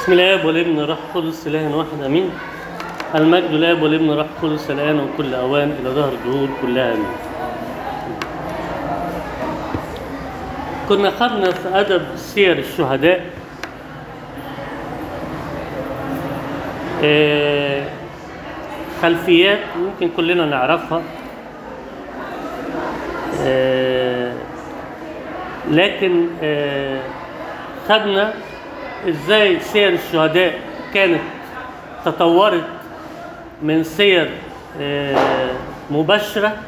بسم الله والابن روح القدس اله واحد امين المجد لله والابن روح القدس الان وكل اوان الى ظهر الدهور كلها امين كنا خدنا في ادب سير الشهداء آه، خلفيات ممكن كلنا نعرفها آه، لكن آه، خدنا ازاي سير الشهداء كانت تطورت من سير آه، مباشرة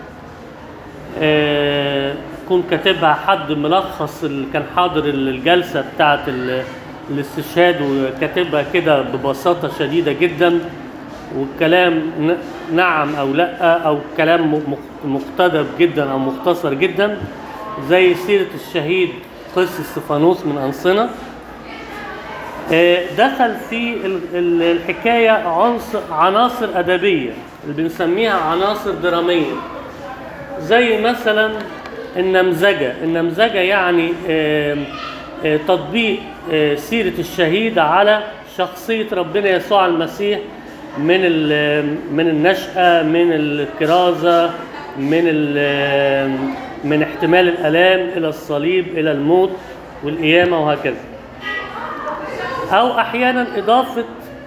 آه، كون كاتبها حد ملخص اللي كان حاضر الجلسة بتاعة ال- الاستشهاد وكاتبها كده ببساطة شديدة جدا والكلام ن- نعم أو لأ أو كلام م- مخ- مقتضب جدا أو مختصر جدا زي سيرة الشهيد قس استفانوس من أنصنة آه، دخل في ال- ال- الحكاية عنصر عناصر أدبية اللي بنسميها عناصر درامية زي مثلا النمذجة النمذجة يعني آه، آه، تطبيق آه، سيرة الشهيد على شخصية ربنا يسوع المسيح من ال- من النشأة من الكرازة من ال- من احتمال الآلام إلى الصليب إلى الموت والقيامة وهكذا أو أحيانا إضافة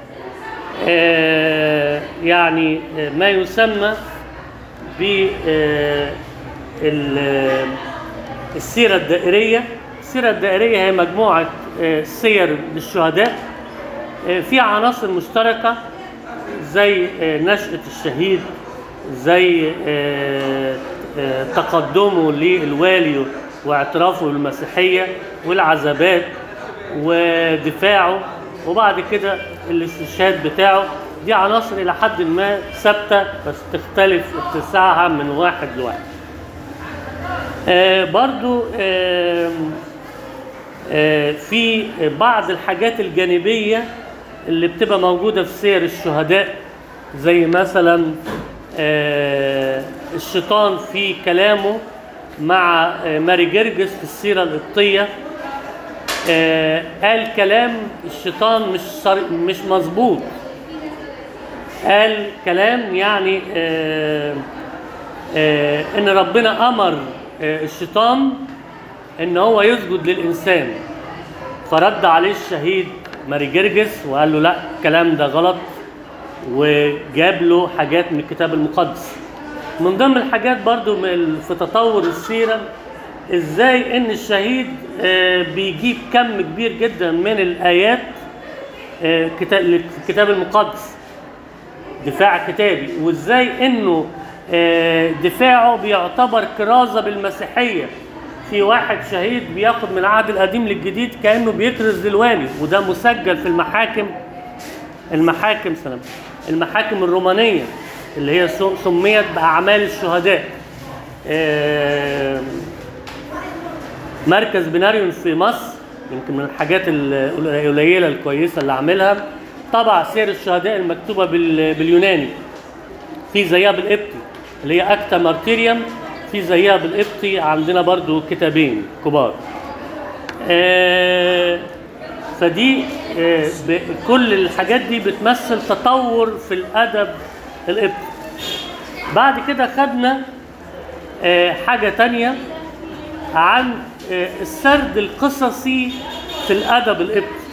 آه، يعني آه، ما يسمى ب آه، ال- آه، السيرة الدائرية السيرة الدائرية هي مجموعة آه، سير للشهداء آه، فيها عناصر مشتركة زي آه، نشأة الشهيد زي آه، آه، تقدمه للوالي واعترافه بالمسيحية والعذابات ودفاعه وبعد كده الاستشهاد بتاعه دي عناصر إلى حد ما ثابتة بس تختلف اتساعها من واحد لواحد آه برضو آه آه في بعض الحاجات الجانبية اللي بتبقى موجودة في سير الشهداء زي مثلا آه الشيطان في كلامه مع آه ماري جرجس في السيرة القبطية آه قال كلام الشيطان مش صر... مش مظبوط قال كلام يعني آه آه ان ربنا امر آه الشيطان ان هو يسجد للانسان فرد عليه الشهيد ماري جرجس وقال له لا الكلام ده غلط وجاب له حاجات من الكتاب المقدس من ضمن الحاجات برضو من في تطور السيره ازاي ان الشهيد آه، بيجيب كم كبير جدا من الايات آه، كتا- الكتاب المقدس دفاع كتابي وازاي انه آه، دفاعه بيعتبر كرازه بالمسيحيه في واحد شهيد بياخد من العهد القديم للجديد كانه بيكرز للوالي وده مسجل في المحاكم المحاكم سلام المحاكم الرومانيه اللي هي سو- سميت باعمال الشهداء آه، مركز بناريون في مصر يمكن من الحاجات ال- القليله الكويسه اللي عاملها طبع سير الشهداء المكتوبه بال- باليوناني في زيها بالقبطي اللي هي اكتا مارتيريوم في زيها بالقبطي عندنا برضو كتابين كبار آه، فدي آه، ب- كل الحاجات دي بتمثل تطور في الادب القبطي بعد كده خدنا آه، حاجه تانية عن آه، السرد القصصي في الادب القبطي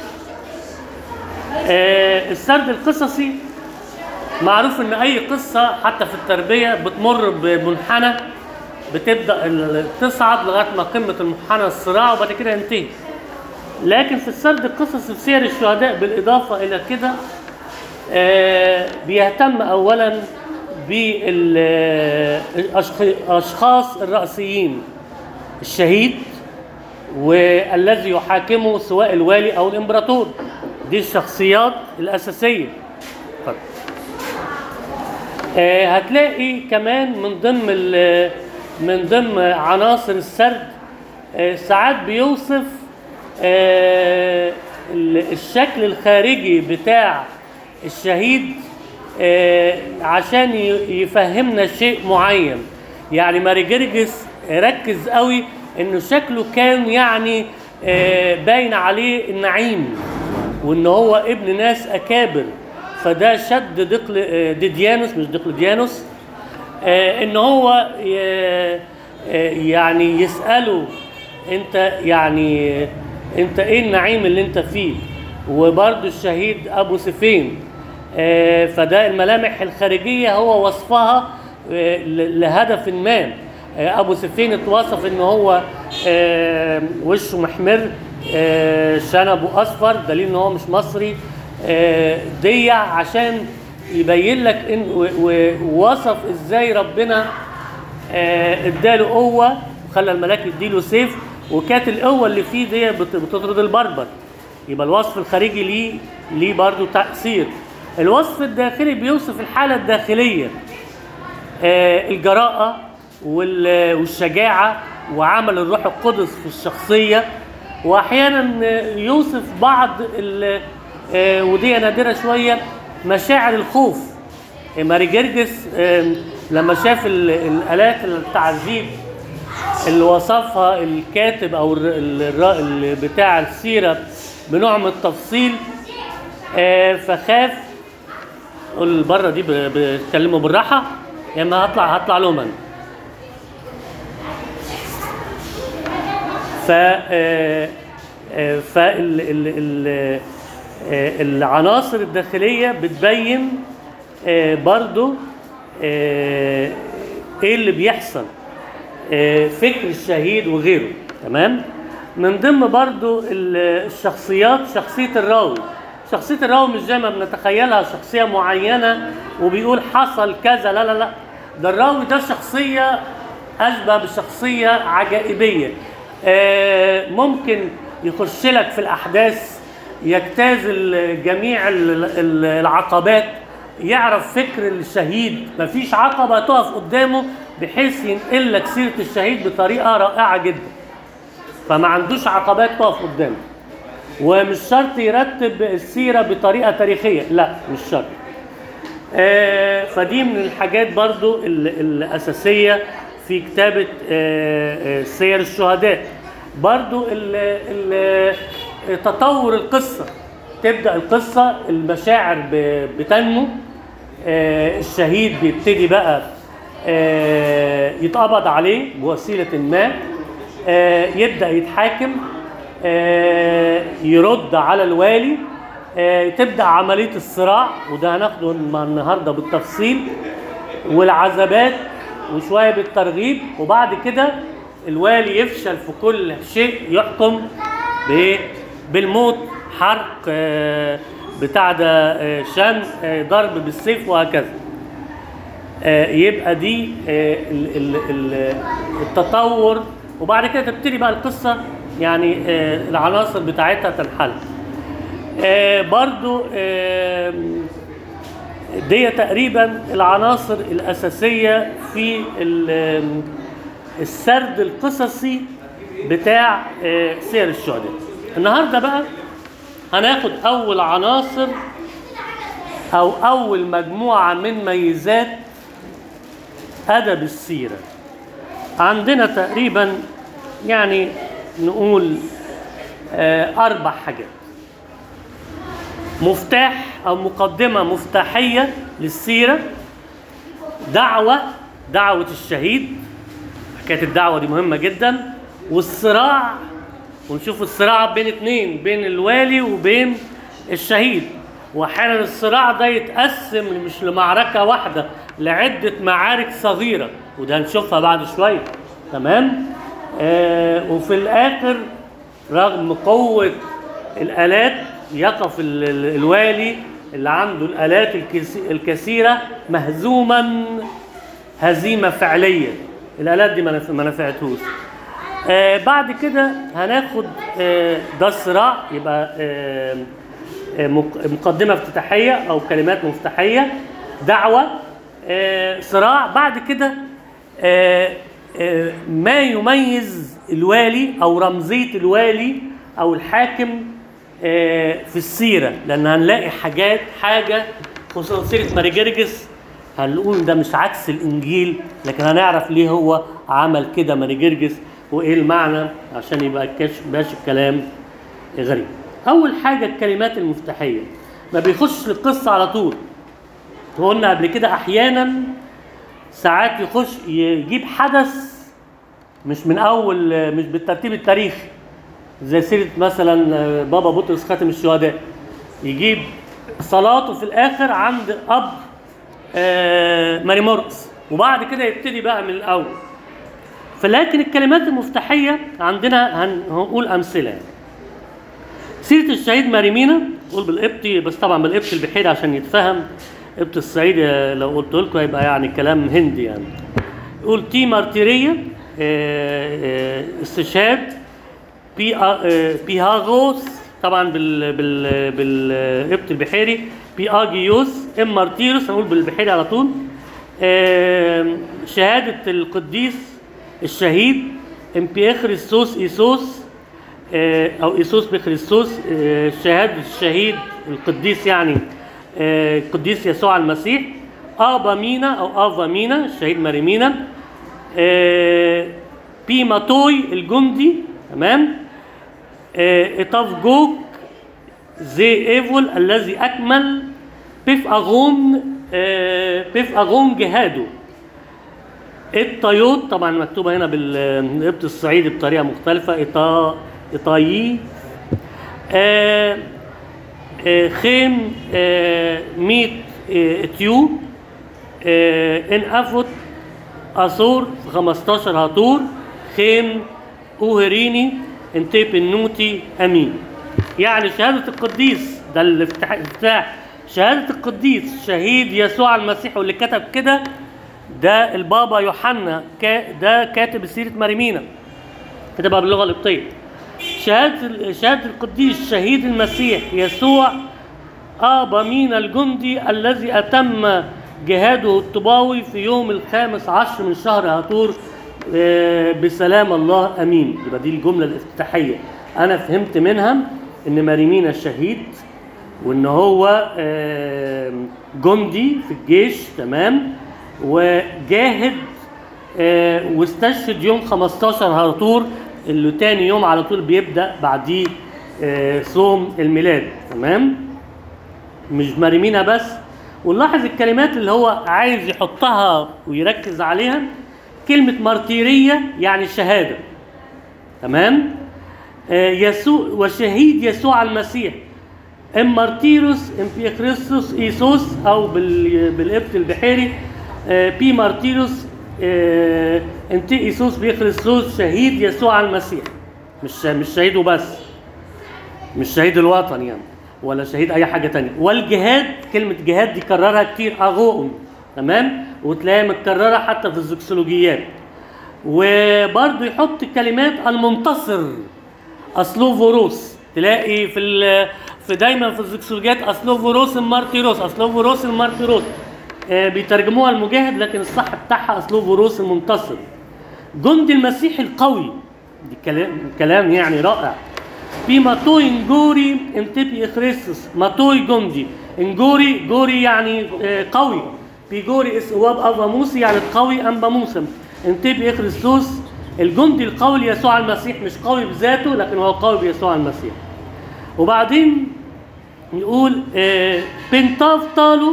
آه، السرد القصصي معروف ان اي قصه حتى في التربيه بتمر بمنحنى بتبدا ال- تصعد لغايه ما قمه المنحنى الصراع وبعد كده ينتهي لكن في السرد القصصي في سير الشهداء بالاضافه الى كده آه، بيهتم اولا بالاشخاص الرئيسيين الشهيد والذي يحاكمه سواء الوالي او الامبراطور دي الشخصيات الاساسيه اتفضل. آه، هتلاقي كمان من ضمن ال- من ضمن عناصر السرد آه، ساعات بيوصف آه، ال- الشكل الخارجي بتاع الشهيد آه، عشان ي- يفهمنا شيء معين يعني ماري جرجس ركز قوي انه شكله كان يعني آه، باين عليه النعيم وان هو ابن ناس اكابر فده شد دقل آه، ديديانوس مش دقلديانوس آه، ان هو ي- آه، يعني يساله انت يعني انت ايه النعيم اللي انت فيه وبرضه الشهيد ابو سفين آه، فده الملامح الخارجيه هو وصفها آه، ل- لهدف ما آه، ابو سفين اتوصف ان هو آه، وشه محمر آه، شنبه اصفر دليل ان هو مش مصري آه، دي عشان يبين لك ان و- و- ووصف ازاي ربنا آه، اداله قوه وخلى الملاك يديله سيف وكانت القوه اللي فيه دي بت- بتطرد البربر يبقى الوصف الخارجي ليه ليه برضه تاثير الوصف الداخلي بيوصف الحاله الداخليه آه، الجراءة وال- والشجاعة وعمل الروح القدس في الشخصية وأحيانا آه، يوصف بعض ال- آه، ودي نادرة شوية مشاعر الخوف آه، ماري جرجس آه، لما شاف ال- الآلات التعذيب اللي وصفها الكاتب أو الر- الر- ال- بتاع السيرة بنوع من التفصيل آه، فخاف قول بره دي ب- بيتكلموا بالراحه يا اما هطلع هطلع لهم انا ف آه، آه، فال ال- ال- آه، العناصر الداخليه بتبين آه، برضو آه، ايه اللي بيحصل آه، فكر الشهيد وغيره تمام من ضمن برضو ال- الشخصيات شخصية الراوي شخصية الراوي مش زي ما بنتخيلها شخصية معينة وبيقول حصل كذا لا لا لا ده الراوي ده شخصية أشبه بشخصية عجائبية آه، ممكن يخش لك في الأحداث يجتاز ال- جميع ال- ال- العقبات يعرف فكر الشهيد مفيش عقبة تقف قدامه بحيث ينقل لك سيرة الشهيد بطريقة رائعة جدا فما عندوش عقبات تقف قدامه ومش شرط يرتب السيرة بطريقة تاريخية لا مش شرط آه، فدي من الحاجات برضو ال- الأساسية في كتابة آه، آه، سير الشهداء برضو ال- ال- تطور القصة تبدأ القصة المشاعر ب- بتنمو آه، الشهيد بيبتدي بقى آه، يتقبض عليه بوسيلة ما آه، يبدأ يتحاكم آه، يرد على الوالي آه، تبدأ عملية الصراع وده هناخده مع النهاردة بالتفصيل والعذابات وشوية بالترغيب وبعد كده الوالي يفشل في كل شيء يحكم بإيه؟ بالموت حرق آه، بتاع ده آه، شن آه، ضرب بالسيف وهكذا آه، يبقى دي آه، ال- ال- ال- التطور وبعد كده تبتدي بقى القصة يعني آه، العناصر بتاعتها تنحل آه، برضو آه، دي تقريبا العناصر الأساسية في ال- السرد القصصي بتاع آه، سير الشهداء النهاردة بقى هناخد أول عناصر أو أول مجموعة من ميزات أدب السيرة عندنا تقريبا يعني نقول آه، أربع حاجات مفتاح أو مقدمة مفتاحية للسيرة دعوة دعوة الشهيد حكاية الدعوة دي مهمة جدا والصراع ونشوف الصراع بين اتنين بين الوالي وبين الشهيد واحيانا الصراع ده يتقسم مش لمعركة واحدة لعدة معارك صغيرة وده هنشوفها بعد شوية تمام آه وفي الآخر رغم قوة الآلات يقف ال- ال- الوالي اللي عنده الآلات الكس- الكثيرة مهزوما هزيمة فعلية الآلات دي ما نف- ما نفعتهوش آه بعد كده هناخد آه ده الصراع يبقى آه آه، مق- مقدمة افتتاحية أو كلمات مفتاحية دعوة آه صراع بعد كده آه آه ما يميز الوالي أو رمزية الوالي أو الحاكم آه في السيرة لأن هنلاقي حاجات حاجة خصوصا سيرة ماري جرجس هنقول ده مش عكس الانجيل لكن هنعرف ليه هو عمل كده ماري جرجس وايه المعنى عشان يبقى الكشف باش الكلام غريب اول حاجه الكلمات المفتاحيه ما بيخش القصه على طول وقلنا قبل كده احيانا ساعات يخش يجيب حدث مش من اول مش بالترتيب التاريخي زي سيره مثلا بابا بطرس خاتم الشهداء يجيب صلاته في الاخر عند قبر آه، ماري موركس وبعد كده يبتدي بقى من الاول فلكن الكلمات المفتاحيه عندنا هن- هنقول امثله يعني. سيره الشهيد ماريمينا قول بالقبطي بس طبعا بالقبطي البحيري عشان يتفهم قبط الصعيدي آه، لو قلت لكم هيبقى يعني كلام هندي يعني يقول تي مارتيريه آه، آه، استشهاد بي آه، بيهاغوس طبعا بال بال بالقبط البحيري بي اجيوس ام مارتيروس هنقول بالبحيري على طول آه، شهاده القديس الشهيد ام بيخريستوس ايسوس آه، او ايسوس بخريستوس آه، شهاده الشهيد القديس يعني آه، القديس يسوع المسيح ابا مينا او افا مينا الشهيد ماري مينا آه، بيماتوي الجندي تمام آه، إطاف جوج زي ايفول الذي اكمل بيف اغوم آه، بيف اغوم جهاده الطيوط طبعا مكتوبه هنا بالقبط الصعيدي بطريقه مختلفه إطا إطايي آه آه خيم آه ميت آه تيو آه ان افوت اثور 15 هاتور خيم اوهريني انتيب النوتي امين يعني شهاده القديس ده الافتتاح الافتتاح شهاده القديس شهيد يسوع المسيح واللي كتب كده ده البابا يوحنا كا- ده كاتب سيره مريمينا كتبها باللغه القبطيه شهاده شهاده القديس شهيد المسيح يسوع ابا مينا الجندي الذي اتم جهاده الطباوي في يوم الخامس عشر من شهر هاتور آه، بسلام الله امين يبقى دي الجمله الافتتاحيه انا فهمت منها ان مريمينا الشهيد وان هو آه، جندي في الجيش تمام وجاهد آه، واستشهد يوم 15 هارطور اللي تاني يوم على طول بيبدا بعديه آه، صوم الميلاد تمام مش مريمينا بس ونلاحظ الكلمات اللي هو عايز يحطها ويركز عليها كلمة مارتيرية يعني شهادة تمام آه، يسوع وشهيد يسوع المسيح ام مارتيروس ام بي كريستوس ايسوس او بال- بالقبط البحيري آه، بي مارتيروس آه، انت ايسوس بي كريستوس شهيد يسوع المسيح مش مش شهيد وبس مش شهيد الوطن يعني ولا شهيد اي حاجه تانية والجهاد كلمه جهاد دي كررها كتير اغوم تمام وتلاقيها متكرره حتى في الزكسولوجيات وبرضه يحط كلمات المنتصر اسلوفوروس تلاقي في ال في دايما في الزكسولوجيات اسلوفوروس المارتيروس اسلوفوروس المارتيروس آه بيترجموها المجاهد لكن الصح بتاعها اسلوفوروس المنتصر جندي المسيح القوي دي كلام كلام يعني رائع في ماتوي انجوري انتبي خريستوس ماتوي جندي انجوري جوري يعني آه، قوي في جوري اس واب افا موسى يعني القوي انبا موسى انتبي خريستوس الجندي القوي ليسوع المسيح مش قوي بذاته لكن هو قوي بيسوع المسيح وبعدين يقول آه، بنتاف طالو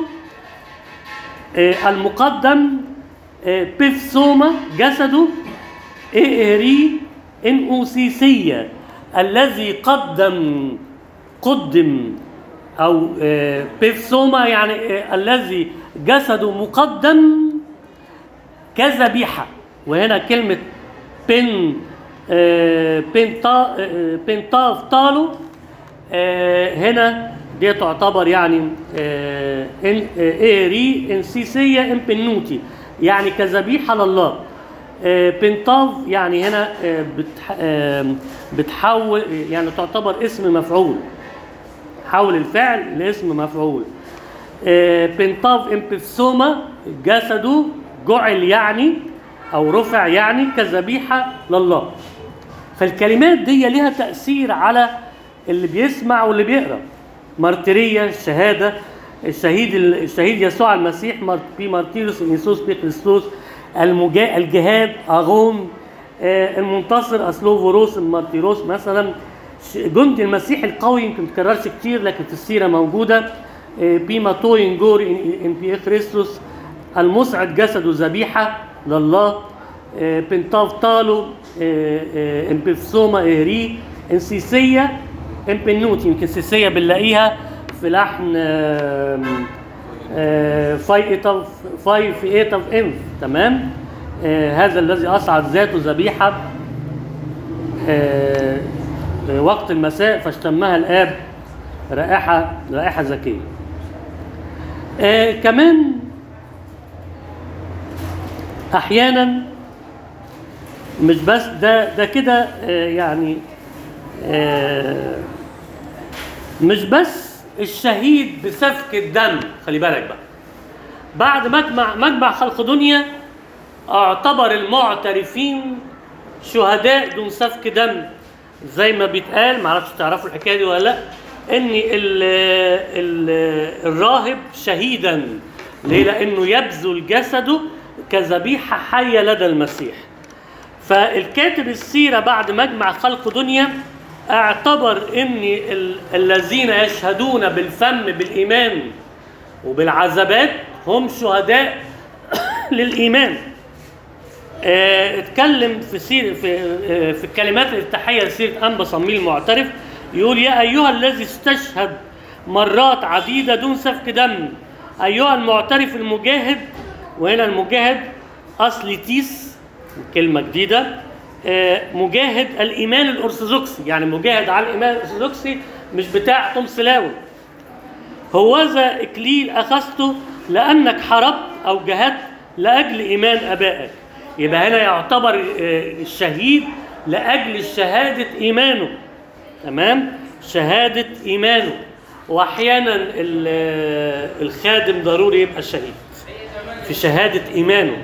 آه، المقدم آه، بيفسوما جسده إيري إن أوسيسية الذي قدم قدم أو آه، بيفسوما يعني آه، الذي جسده مقدم كذبيحة وهنا كلمة بن آه، بنتا آه، بنتاف طالو آه، هنا دي تعتبر يعني آه، إن آه، إيري انسيسية إن بنوتي يعني كذبيحة لله آه، بنتاف يعني هنا آه، بتح- آه، بتحول يعني تعتبر اسم مفعول حول الفعل لاسم مفعول آه، بنتاف امبسوما جسده جعل يعني او رفع يعني كذبيحه لله فالكلمات دي ليها تاثير على اللي بيسمع واللي بيقرا مارتيريه الشهاده الشهيد الشهيد يسوع المسيح مار- بي مارتيروس يسوس بي كريستوس المجا... الجهاد اغوم آه، المنتصر اسلوفوروس المارتيروس مثلا ش- جندي المسيح القوي يمكن ما تكررش كتير لكن في السيره موجوده آه، بما تو ينجور ان إن بي خريستوس المسعد جسده ذبيحه لله آه، بنتافتالو امبيفسوما اهري انسيسيه امبنوت يمكن سيسيه بنلاقيها في لحن آم، آه، فاي ايتاف فاي في ايتاف انف تمام آه، هذا الذي اصعد ذاته ذبيحه آه، آه، وقت المساء فاشتمها الاب رائحه رائحه زكيه آه، كمان احيانا مش بس ده ده كده آه، يعني آه، مش بس الشهيد بسفك الدم خلي بالك بقى بعد مجمع مجمع خلق دنيا اعتبر المعترفين شهداء دون سفك دم زي ما بيتقال معرفش تعرفوا الحكايه دي ولا لا ان ال ال الراهب شهيدا ليه لانه يبذل جسده كذبيحه حيه لدى المسيح فالكاتب السيرة بعد مجمع خلق دنيا اعتبر ان ال- الذين يشهدون بالفم بالإيمان وبالعذابات هم شهداء للإيمان آه، اتكلم في سير في آه، في الكلمات الافتتاحيه لسيره انبا صميل المعترف يقول يا ايها الذي استشهد مرات عديده دون سفك دم ايها المعترف المجاهد وهنا المجاهد اصل تيس كلمه جديده آه، مجاهد الايمان الارثوذكسي يعني مجاهد على الايمان الارثوذكسي مش بتاع توم سلاوي هوذا إكليل أخذته لأنك حاربت أو جهدت لأجل إيمان أبائك يبقى هنا يعتبر آه، الشهيد لأجل شهادة إيمانه تمام شهادة إيمانه وأحيانا ال- آه، الخادم ضروري يبقى شهيد في شهادة إيمانه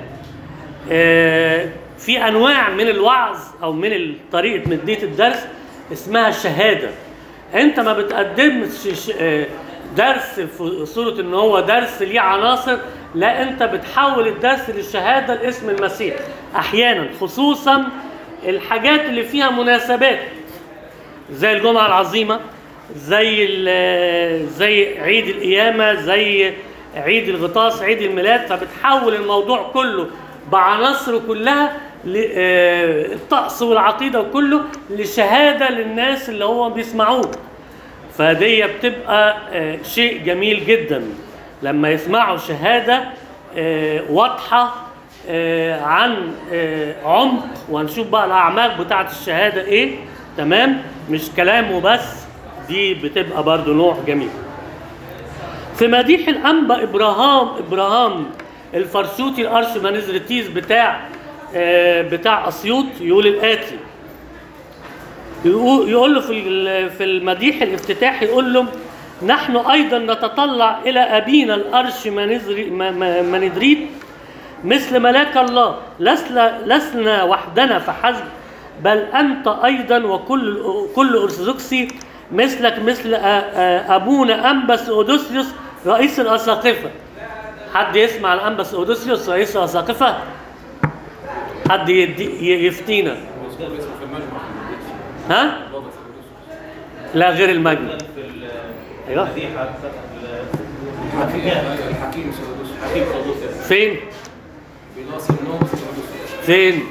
آه، في أنواع من الوعظ أو من طريقة مدية الدرس اسمها الشهادة أنت ما بتقدمش ش- آه، درس في صورة إن هو درس ليه عناصر لا أنت بتحول الدرس للشهادة لاسم المسيح أحيانا خصوصا الحاجات اللي فيها مناسبات زي الجمعة العظيمة زي ال- زي عيد القيامة زي عيد الغطاس عيد الميلاد فبتحول الموضوع كله بعناصره كلها ل- آه، الطقس والعقيدة وكله لشهادة للناس اللي هو بيسمعوه فدي بتبقى آه، شيء جميل جدا لما يسمعوا شهادة آه، واضحة آه، عن آه، عمق وهنشوف بقى الأعماق بتاعة الشهادة إيه تمام مش كلام وبس دي بتبقى برضو نوع جميل في مديح الأنبا إبراهام إبراهام الفرسوتي الأرشمانيزريتيز بتاع آه، بتاع أسيوط يقول الآتي يقول يقول له في ال- في المديح الافتتاحي يقول له نحن ايضا نتطلع الى ابينا الارش منزري- م- م- مندريد مثل ملاك الله لسنا لسنا وحدنا فحسب بل انت ايضا وكل كل ارثوذكسي مثلك مثل أ- أ- ابونا انبس اودوسيوس رئيس الاساقفه حد يسمع عن انبس اودوسيوس رئيس الاساقفه حد يدي ي- يفتينا مذكور اسمه في المجمع ها بابا سيدوس. لا غير المجمع في ال- ايوه المديحة بتاعت ال- الحكيم الحكيم سيدوس حكيم قدوس فين بيناصر نوم سيدوس فين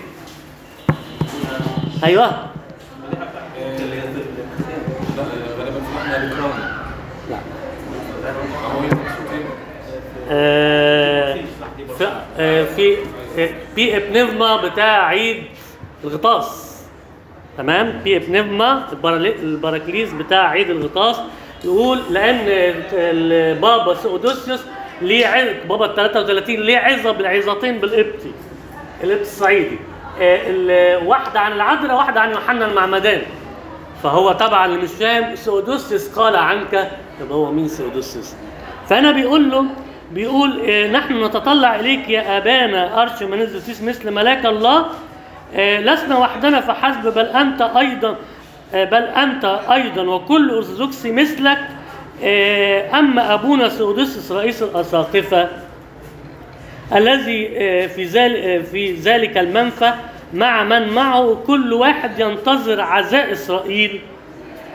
ايوه المديحة بتاعت اللي هي لا غالبا في احنا الكرام لا هو يمكن آه في آه في آه بي ابنفما بتاع عيد الغطاس تمام بي ابنفما البرالي- البراكليس بتاع عيد الغطاس يقول لان البابا سودوسيوس ليه عظ بابا ال 33 ليه عظه بالعظتين بالقبطي القبط الصعيدي آه ال- واحده عن العذراء واحده عن يوحنا المعمدان فهو طبعا اللي مش فاهم سودوسيوس قال عنك طب هو مين سودوسيوس فانا بيقول له بيقول آه، نحن نتطلع اليك يا ابانا ارش منزلتيس مثل ملاك الله آه، لسنا وحدنا فحسب بل انت ايضا آه، بل انت ايضا وكل ارثوذكسي مثلك آه، اما ابونا سودوسيوس رئيس الاساقفه الذي آه، في ذلك في ذلك المنفى مع من معه كل واحد ينتظر عزاء اسرائيل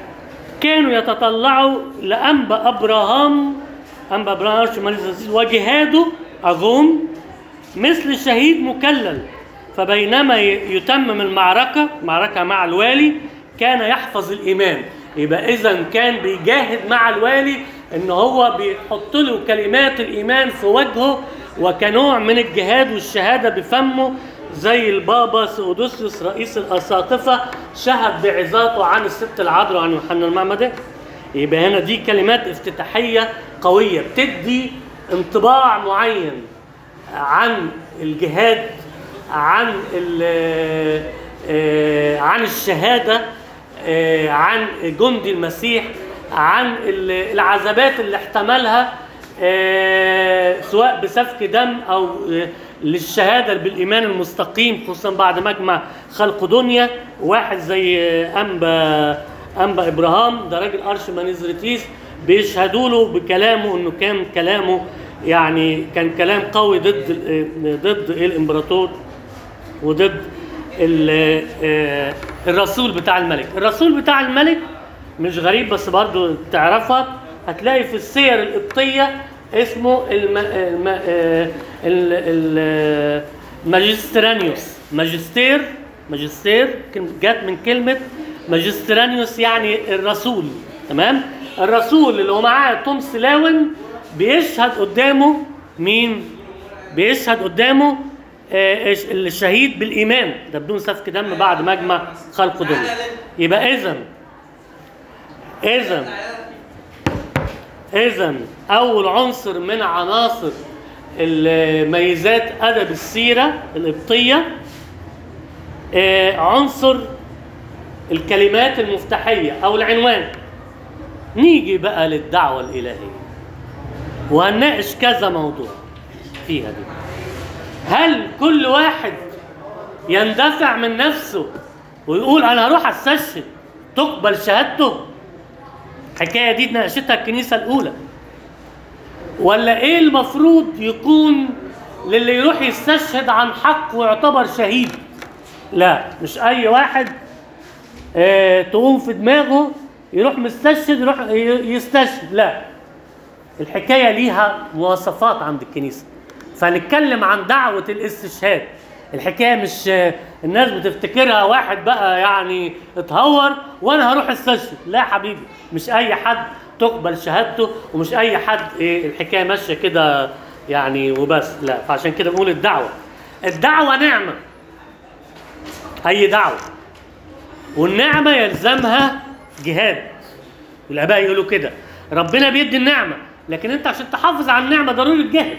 كانوا يتطلعوا لأنبا أبراهام أنبا أبراهام أرشماليس وجهاده عظوم مثل الشهيد مكلل فبينما ي- يتمم المعركة معركة مع الوالي كان يحفظ الإيمان يبقى إذا كان بيجاهد مع الوالي إن هو بيحط له كلمات الإيمان في وجهه وكنوع من الجهاد والشهادة بفمه زي البابا سودوسيوس رئيس الأساقفة شهد بعظاته عن الست العذراء وعن يوحنا المعمدان يبقى هنا دي كلمات افتتاحية قوية بتدي انطباع معين عن الجهاد عن ال- آه، عن الشهادة آه، عن جندي المسيح عن ال- العذابات اللي احتملها آه، سواء بسفك دم او آه، للشهاده بالايمان المستقيم خصوصا بعد مجمع خلق دنيا واحد زي آه، انبا انبا ابراهام ده راجل ارشمانيزريتيس بيشهدوا له بكلامه انه كان كلامه يعني كان كلام قوي ضد ال- ضد الامبراطور وضد ال- آه، الرسول بتاع الملك الرسول بتاع الملك مش غريب بس برضو تعرفها هتلاقي في السير القبطية اسمه الم... الم... آه، ال... ال... آه، ماجسترانيوس ماجستير ماجستير كلمة- جت من كلمة ماجسترانيوس يعني الرسول تمام الرسول اللي هو معاه توم سلاون بيشهد قدامه مين بيشهد قدامه آه، الش- الشهيد بالايمان ده بدون سفك دم بعد مجمع خلق دنيا يبقى اذا اذا اذا اول عنصر من عناصر ال- ميزات ادب السيره القبطيه آه، عنصر الكلمات المفتاحيه او العنوان نيجي بقى للدعوه الالهيه وهنناقش كذا موضوع فيها دي هل كل واحد يندفع من نفسه ويقول انا هروح استشهد تقبل شهادته الحكايه دي ناقشتها الكنيسه الاولى ولا ايه المفروض يكون للي يروح يستشهد عن حق ويعتبر شهيد لا مش اي واحد آه تقوم في دماغه يروح مستشهد يروح ي- يستشهد لا الحكايه ليها مواصفات عند الكنيسه فنتكلم عن دعوه الاستشهاد الحكايه مش آه، الناس بتفتكرها واحد بقى يعني اتهور وانا هروح استشهد لا يا حبيبي مش اي حد تقبل شهادته ومش اي حد إيه الحكايه ماشيه كده يعني وبس لا فعشان كده بنقول الدعوه الدعوه نعمه اي دعوه والنعمه يلزمها جهاد والاباء يقولوا كده ربنا بيدي النعمه لكن انت عشان تحافظ على النعمه ضروري تجاهد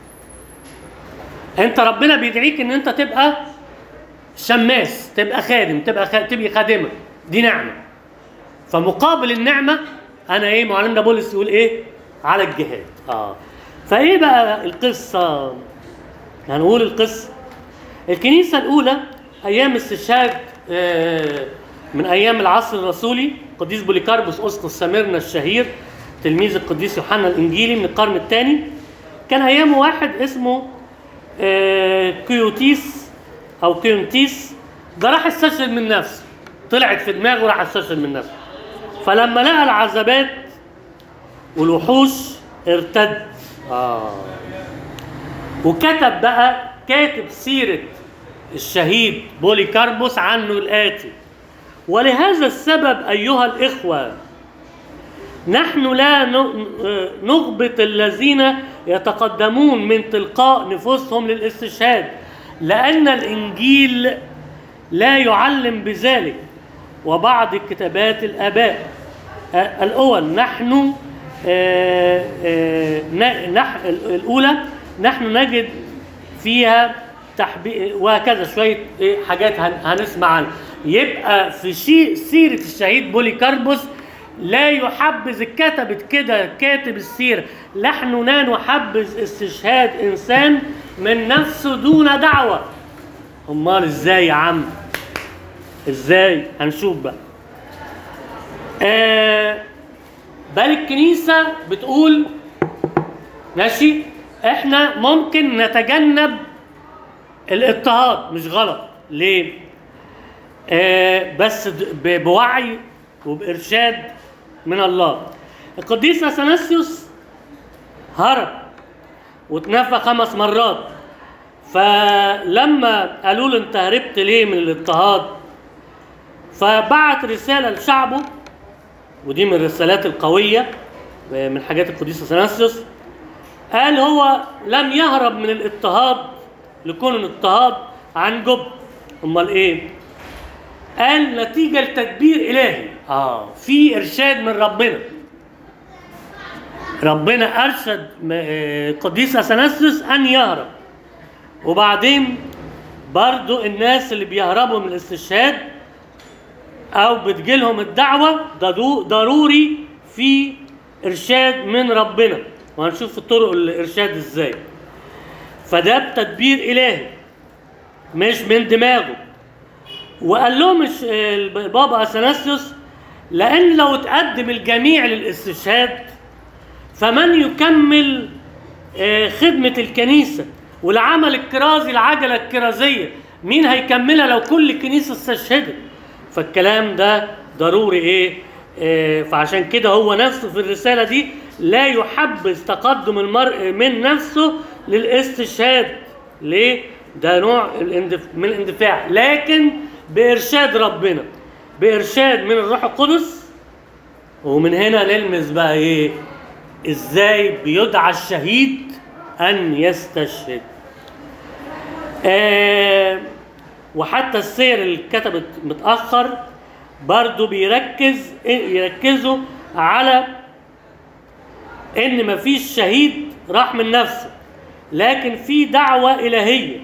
انت ربنا بيدعيك ان انت تبقى شماس تبقى خادم تبقى خ... تبقى خادمه دي نعمه فمقابل النعمه انا ايه معلمنا بولس يقول ايه على الجهاد اه فايه بقى القصه هنقول القصه الكنيسه الاولى ايام استشهاد آه، من ايام العصر الرسولي قديس بوليكاربوس اسقف سميرنا الشهير تلميذ القديس يوحنا الانجيلي من القرن الثاني كان ايامه واحد اسمه آه، كيوتيس او كيونتيس ده راح استشهد من نفسه طلعت في دماغه راح استشهد من نفسه فلما لقى العذابات والوحوش ارتد اه وكتب بقى كاتب سيرة الشهيد بوليكاربوس عنه الآتي ولهذا السبب أيها الإخوة نحن لا ن- نغبط الذين يتقدمون من تلقاء نفوسهم للاستشهاد لأن الإنجيل لا يعلم بذلك وبعض كتابات الآباء آه، الأول نحن آه، آه، ن- نح الأولى نحن نجد فيها تحبي وهكذا شوية إيه حاجات هن- هنسمع عنها يبقى في شيء سيرة الشهيد بوليكاربوس لا يحبذ كتبت كده كاتب السيرة نحن لا نحبذ استشهاد إنسان من نفسه دون دعوة أمال إزاي يا عم إزاي هنشوف بقى آه بل الكنيسة بتقول ماشي احنا ممكن نتجنب الاضطهاد مش غلط ليه آه بس د- ب- بوعي وبإرشاد من الله القديس اثناسيوس هرب واتنفى خمس مرات فلما قالوا له انت هربت ليه من الاضطهاد فبعت رساله لشعبه ودي من الرسالات القويه من حاجات القديس اثناسيوس قال هو لم يهرب من الاضطهاد لكون الاضطهاد عن جب امال ايه قال نتيجه لتدبير الهي اه في ارشاد من ربنا ربنا ارشد م- آه، قديس اثناسيوس ان يهرب وبعدين برضو الناس اللي بيهربوا من الاستشهاد او بتجيلهم الدعوه ده دو- ضروري في ارشاد من ربنا وهنشوف الطرق الارشاد ازاي فده بتدبير الهي مش من دماغه وقال لهم الش- البابا اثناسيوس لان لو تقدم الجميع للاستشهاد فمن يكمل آه، خدمة الكنيسة والعمل الكرازي العجلة الكرازية مين هيكملها لو كل كنيسة استشهدت فالكلام ده ضروري ايه آه، فعشان كده هو نفسه في الرسالة دي لا يحبذ تقدم المرء من نفسه للاستشهاد ليه؟ ده نوع الاندف... من الاندفاع لكن بإرشاد ربنا بإرشاد من الروح القدس ومن هنا نلمس بقى ايه ازاي بيدعى الشهيد ان يستشهد آه وحتى السير اللي اتكتبت متاخر برضو بيركز يركزوا على ان مفيش شهيد راح من نفسه لكن في دعوه الهيه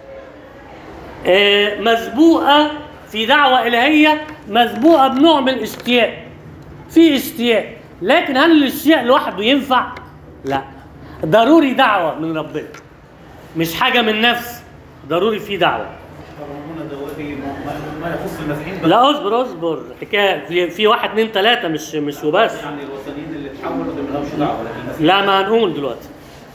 آه مسبوقه في دعوه الهيه مسبوقه بنوع من الاشتياق في اشتياق لكن هل الاشتياق لوحده ينفع؟ لا ضروري دعوة من ربنا مش حاجة من نفس ضروري في دعوة هنا دلوقتي ما- ما- ما يخص المسيحيين بس لا اصبر اصبر حكاية في, في واحد اتنين تلاتة مش مش وبس يعني الوثنيين اللي اتحولوا دول مالهمش دعوه لكن المسيحيين لا ما هنقول دلوقتي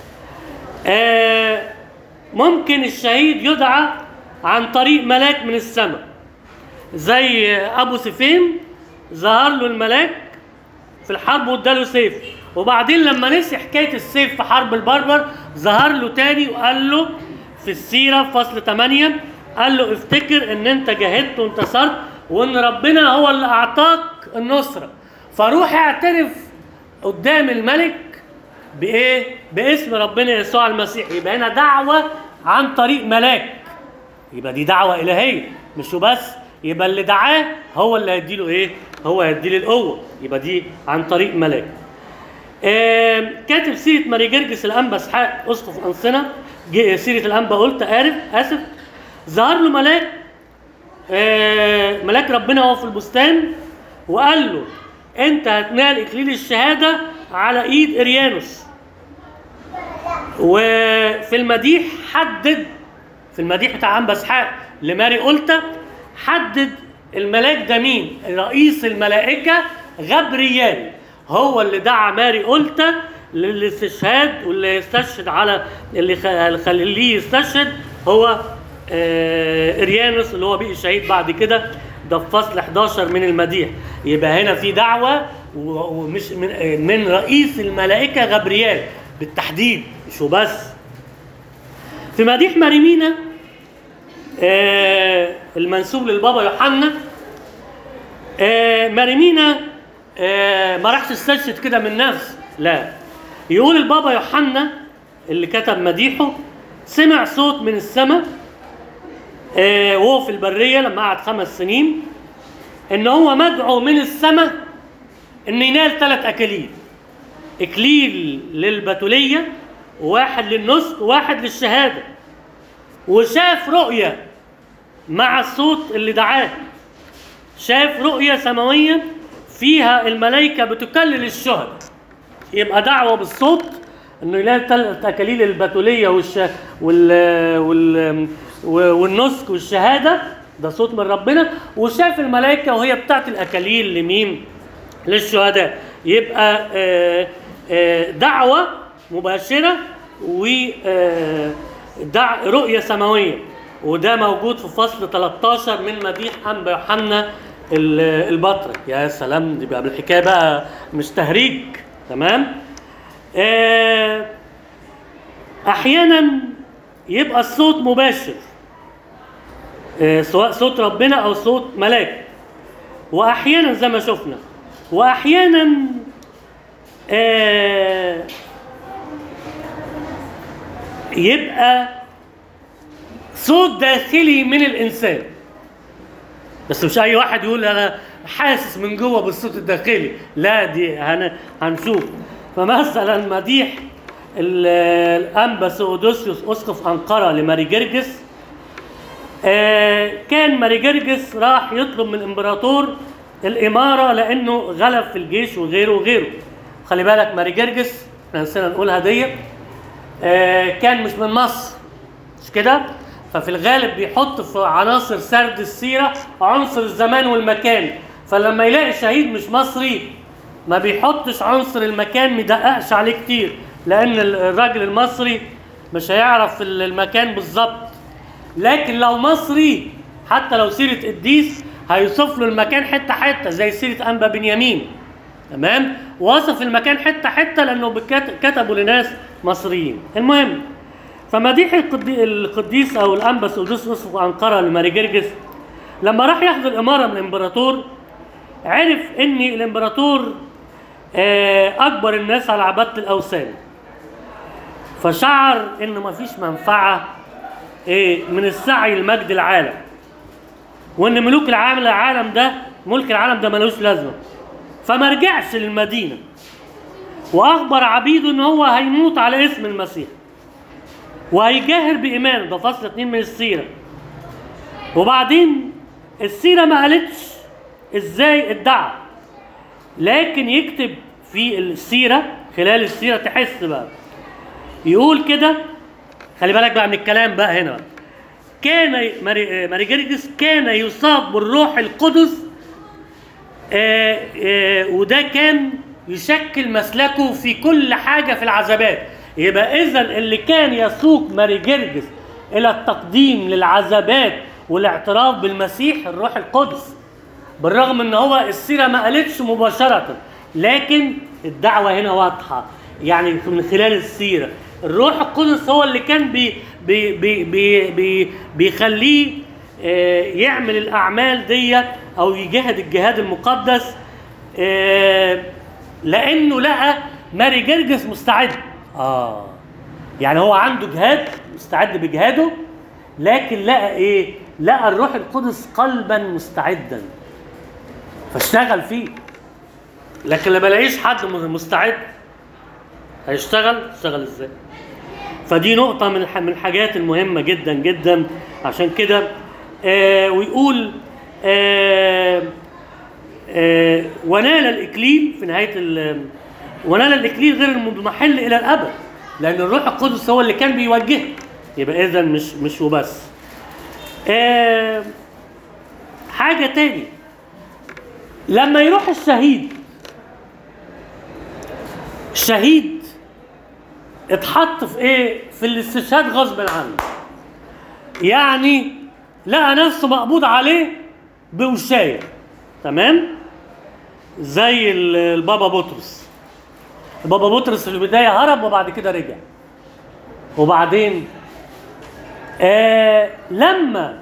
آه ممكن الشهيد يدعى عن طريق ملاك من السماء زي ابو سفين ظهر له الملاك في الحرب واداله سيف وبعدين لما نسي حكايه السيف في حرب البربر ظهر له تاني وقال له في السيره في فصل 8 قال له افتكر ان انت جاهدت وانتصرت وان ربنا هو اللي اعطاك النصره فروح اعترف قدام الملك بايه؟ باسم ربنا يسوع المسيح يبقى هنا دعوه عن طريق ملاك يبقى دي دعوه الهيه مش وبس يبقى اللي دعاه هو اللي هيديله ايه؟ هو هيديله القوه يبقى دي عن طريق ملاك. آم، كاتب سيره ماري جرجس الانبا اسحاق اسقف انصنه ج- سيره الانبا قلت عارف اسف ظهر له ملاك آه، ملاك ربنا وهو في البستان وقال له انت هتنال اكليل الشهاده على ايد اريانوس وفي المديح حدد في المديح بتاع انبا اسحاق لماري قلتا حدد الملاك ده مين رئيس الملائكه غبريال هو اللي دعا ماري قلتا للاستشهاد واللي يستشهد على اللي خ- خليه يستشهد هو آه، اريانوس اللي هو بقي شهيد بعد كده ده في فصل 11 من المديح يبقى هنا في دعوه و- ومش من آه، من رئيس الملائكه غبريال بالتحديد مش وبس في مديح مريمينا آه المنسوب للبابا يوحنا آه مريمينا آه ما راحش استشهد كده من نفسه لا يقول البابا يوحنا اللي كتب مديحه سمع صوت من السماء آه وهو في البريه لما قعد خمس سنين ان هو مدعو من السماء ان ينال ثلاث اكاليل اكليل للبتوليه وواحد للنسك وواحد للشهاده وشاف رؤيه مع الصوت اللي دعاه شاف رؤيه سماويه فيها الملائكه بتكلل الشهداء يبقى دعوه بالصوت انه يلاقي ثلاث اكاليل البتوليه والش... وال... وال... والنسك والشهاده ده صوت من ربنا وشاف الملائكه وهي بتاعت الاكاليل لمين؟ للشهداء يبقى آه، آه، دعوه مباشره و آه، دع رؤيه سماويه وده موجود في فصل 13 من مديح انبا يوحنا ال- البطرك يا سلام دي بقى الحكايه بقى مش تهريج تمام آه، احيانا يبقى الصوت مباشر آه، سواء صوت ربنا او صوت ملاك واحيانا زي ما شفنا واحيانا آه، يبقى صوت داخلي من الانسان بس مش اي واحد يقول انا حاسس من جوه بالصوت الداخلي لا دي هن... هنشوف فمثلا مديح ال- الانبا سودوسيوس اسقف انقره لماري جرجس آه، كان ماري جرجس راح يطلب من الامبراطور الاماره لانه غلب في الجيش وغيره وغيره خلي بالك ماري جرجس احنا نسينا نقولها دي آه، كان مش من مصر مش كده ففي الغالب بيحط في عناصر سرد السيره عنصر الزمان والمكان فلما يلاقي شهيد مش مصري ما بيحطش عنصر المكان مدققش عليه كتير لان ال- الراجل المصري مش هيعرف ال- المكان بالظبط لكن لو مصري حتى لو سيره قديس هيوصف له المكان حته حته زي سيره انبا بنيامين تمام وصف المكان حته حته لانه بكت- كتبوا لناس مصريين المهم فمديح القدي- القديس او الانبا سودوس اسقف انقره لماري جرجس لما راح ياخد الاماره من الامبراطور عرف ان الامبراطور آه، اكبر الناس على عباده الاوثان فشعر انه مفيش منفعه ايه من السعي لمجد العالم وان ملوك العالم العالم ده ملك العالم ده ملوش لازمه فما رجعش للمدينه واخبر عبيده ان هو هيموت على اسم المسيح وهيجاهر بايمانه ده فصل اتنين من السيره وبعدين السيره ما قالتش ازاي ادعى لكن يكتب في السيره خلال السيره تحس بقى يقول كده خلي بالك بقى من الكلام بقى هنا بقى. كان ماري ماري جرجس كان يصاب بالروح القدس آه، آه، وده كان يشكل مسلكه في كل حاجه في العذابات يبقى اذا اللي كان يسوق ماري جرجس الى التقديم للعذابات والاعتراف بالمسيح الروح القدس بالرغم ان هو السيره ما قالتش مباشره لكن الدعوه هنا واضحه يعني من خلال السيره الروح القدس هو اللي كان بي بي بي بي بي بيخليه آه، يعمل الاعمال دي او يجاهد الجهاد المقدس آه، لانه لقى ماري جرجس مستعد اه يعني هو عنده جهاد مستعد بجهاده لكن لقى ايه لقى الروح القدس قلبا مستعدا فاشتغل فيه لكن لما لاقيش حد مستعد هيشتغل يشتغل ازاي فدي نقطة من الح- من الحاجات المهمة جدا جدا عشان كده آه ويقول آه آه ونال الإكليل في نهاية ال- ونال الإكليل غير المضمحل إلى الأبد لأن الروح القدس هو اللي كان بيوجهه يبقى إذا مش مش وبس آه حاجة تاني لما يروح الشهيد الشهيد اتحط في ايه في الاستشهاد غصب عنه يعني لقى نفسه مقبوض عليه بوشايه تمام زي ال- البابا بطرس البابا بطرس في البدايه هرب وبعد كده رجع وبعدين آه لما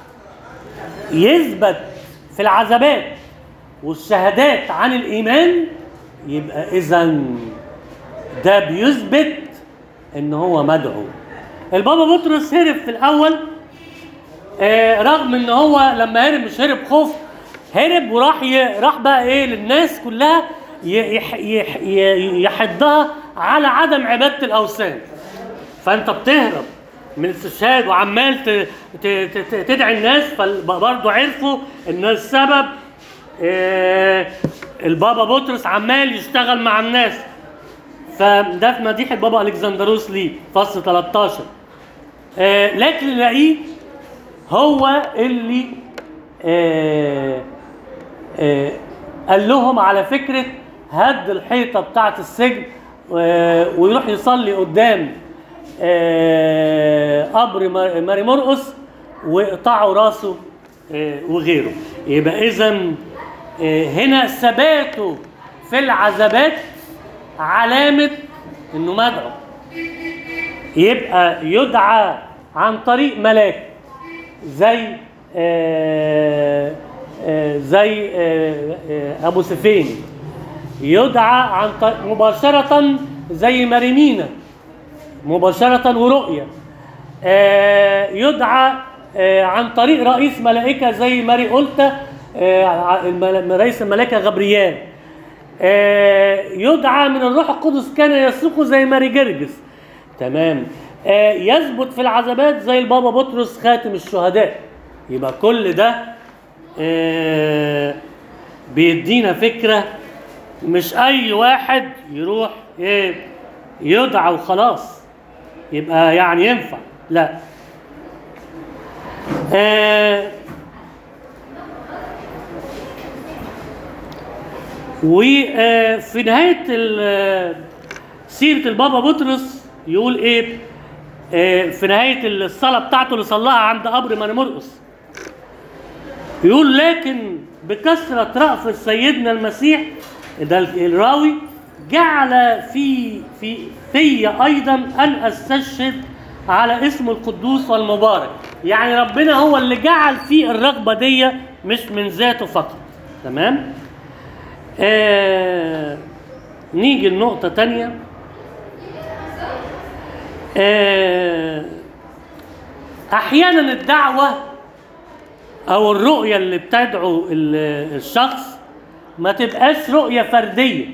يثبت في العذابات والشهادات عن الايمان يبقى اذا ده بيثبت ان هو مدعو البابا بطرس هرب في الاول آه رغم ان هو لما هرب مش هرب خوف هرب وراح ي... راح بقى ايه للناس كلها ي... يح... يح... ي- يحضها على عدم عباده الاوثان فانت بتهرب من الاستشهاد وعمال ت... ت... ت... ت- تدعي الناس فبرضه عرفوا ان السبب آه البابا بطرس عمال يشتغل مع الناس فده في مديح البابا الكسندروس ليه فصل 13 آه لكن نلاقيه هو اللي آه آه قال لهم على فكره هد الحيطه بتاعه السجن آه ويروح يصلي قدام آه قبر مار- ماري مرقس وقطعوا راسه آه، وغيره يبقى اذا هنا ثباته في العذابات علامه انه مدعو يبقى يدعى عن طريق ملاك زي آه، آه، زي آه، آه، ابو سفين يدعى عن طريق مباشره زي مريمينا مباشره ورؤيه آه، يدعى آه، عن طريق رئيس ملائكه زي ماري قلتا المل- رئيس الملائكه غبريال آه، يدعى من الروح القدس كان يسوق زي ماري جرجس تمام آه، يثبت في العذابات زي البابا بطرس خاتم الشهداء يبقى كل ده آه، بيدينا فكرة مش أي واحد يروح إيه يدعى وخلاص يبقى يعني ينفع لا آه، وفي نهاية ال- سيرة البابا بطرس يقول ايه آه، في نهاية الصلاة بتاعته اللي صلاها عند قبر ماني مرقس يقول لكن بكثرة رأفة سيدنا المسيح ده الراوي جعل في في في ايضا ان استشهد على اسم القدوس والمبارك يعني ربنا هو اللي جعل فيه الرغبة دي مش من ذاته فقط تمام آه نيجي لنقطة تانية آه أحيانا الدعوة أو الرؤية اللي بتدعو ال- الشخص ما تبقاش رؤية فردية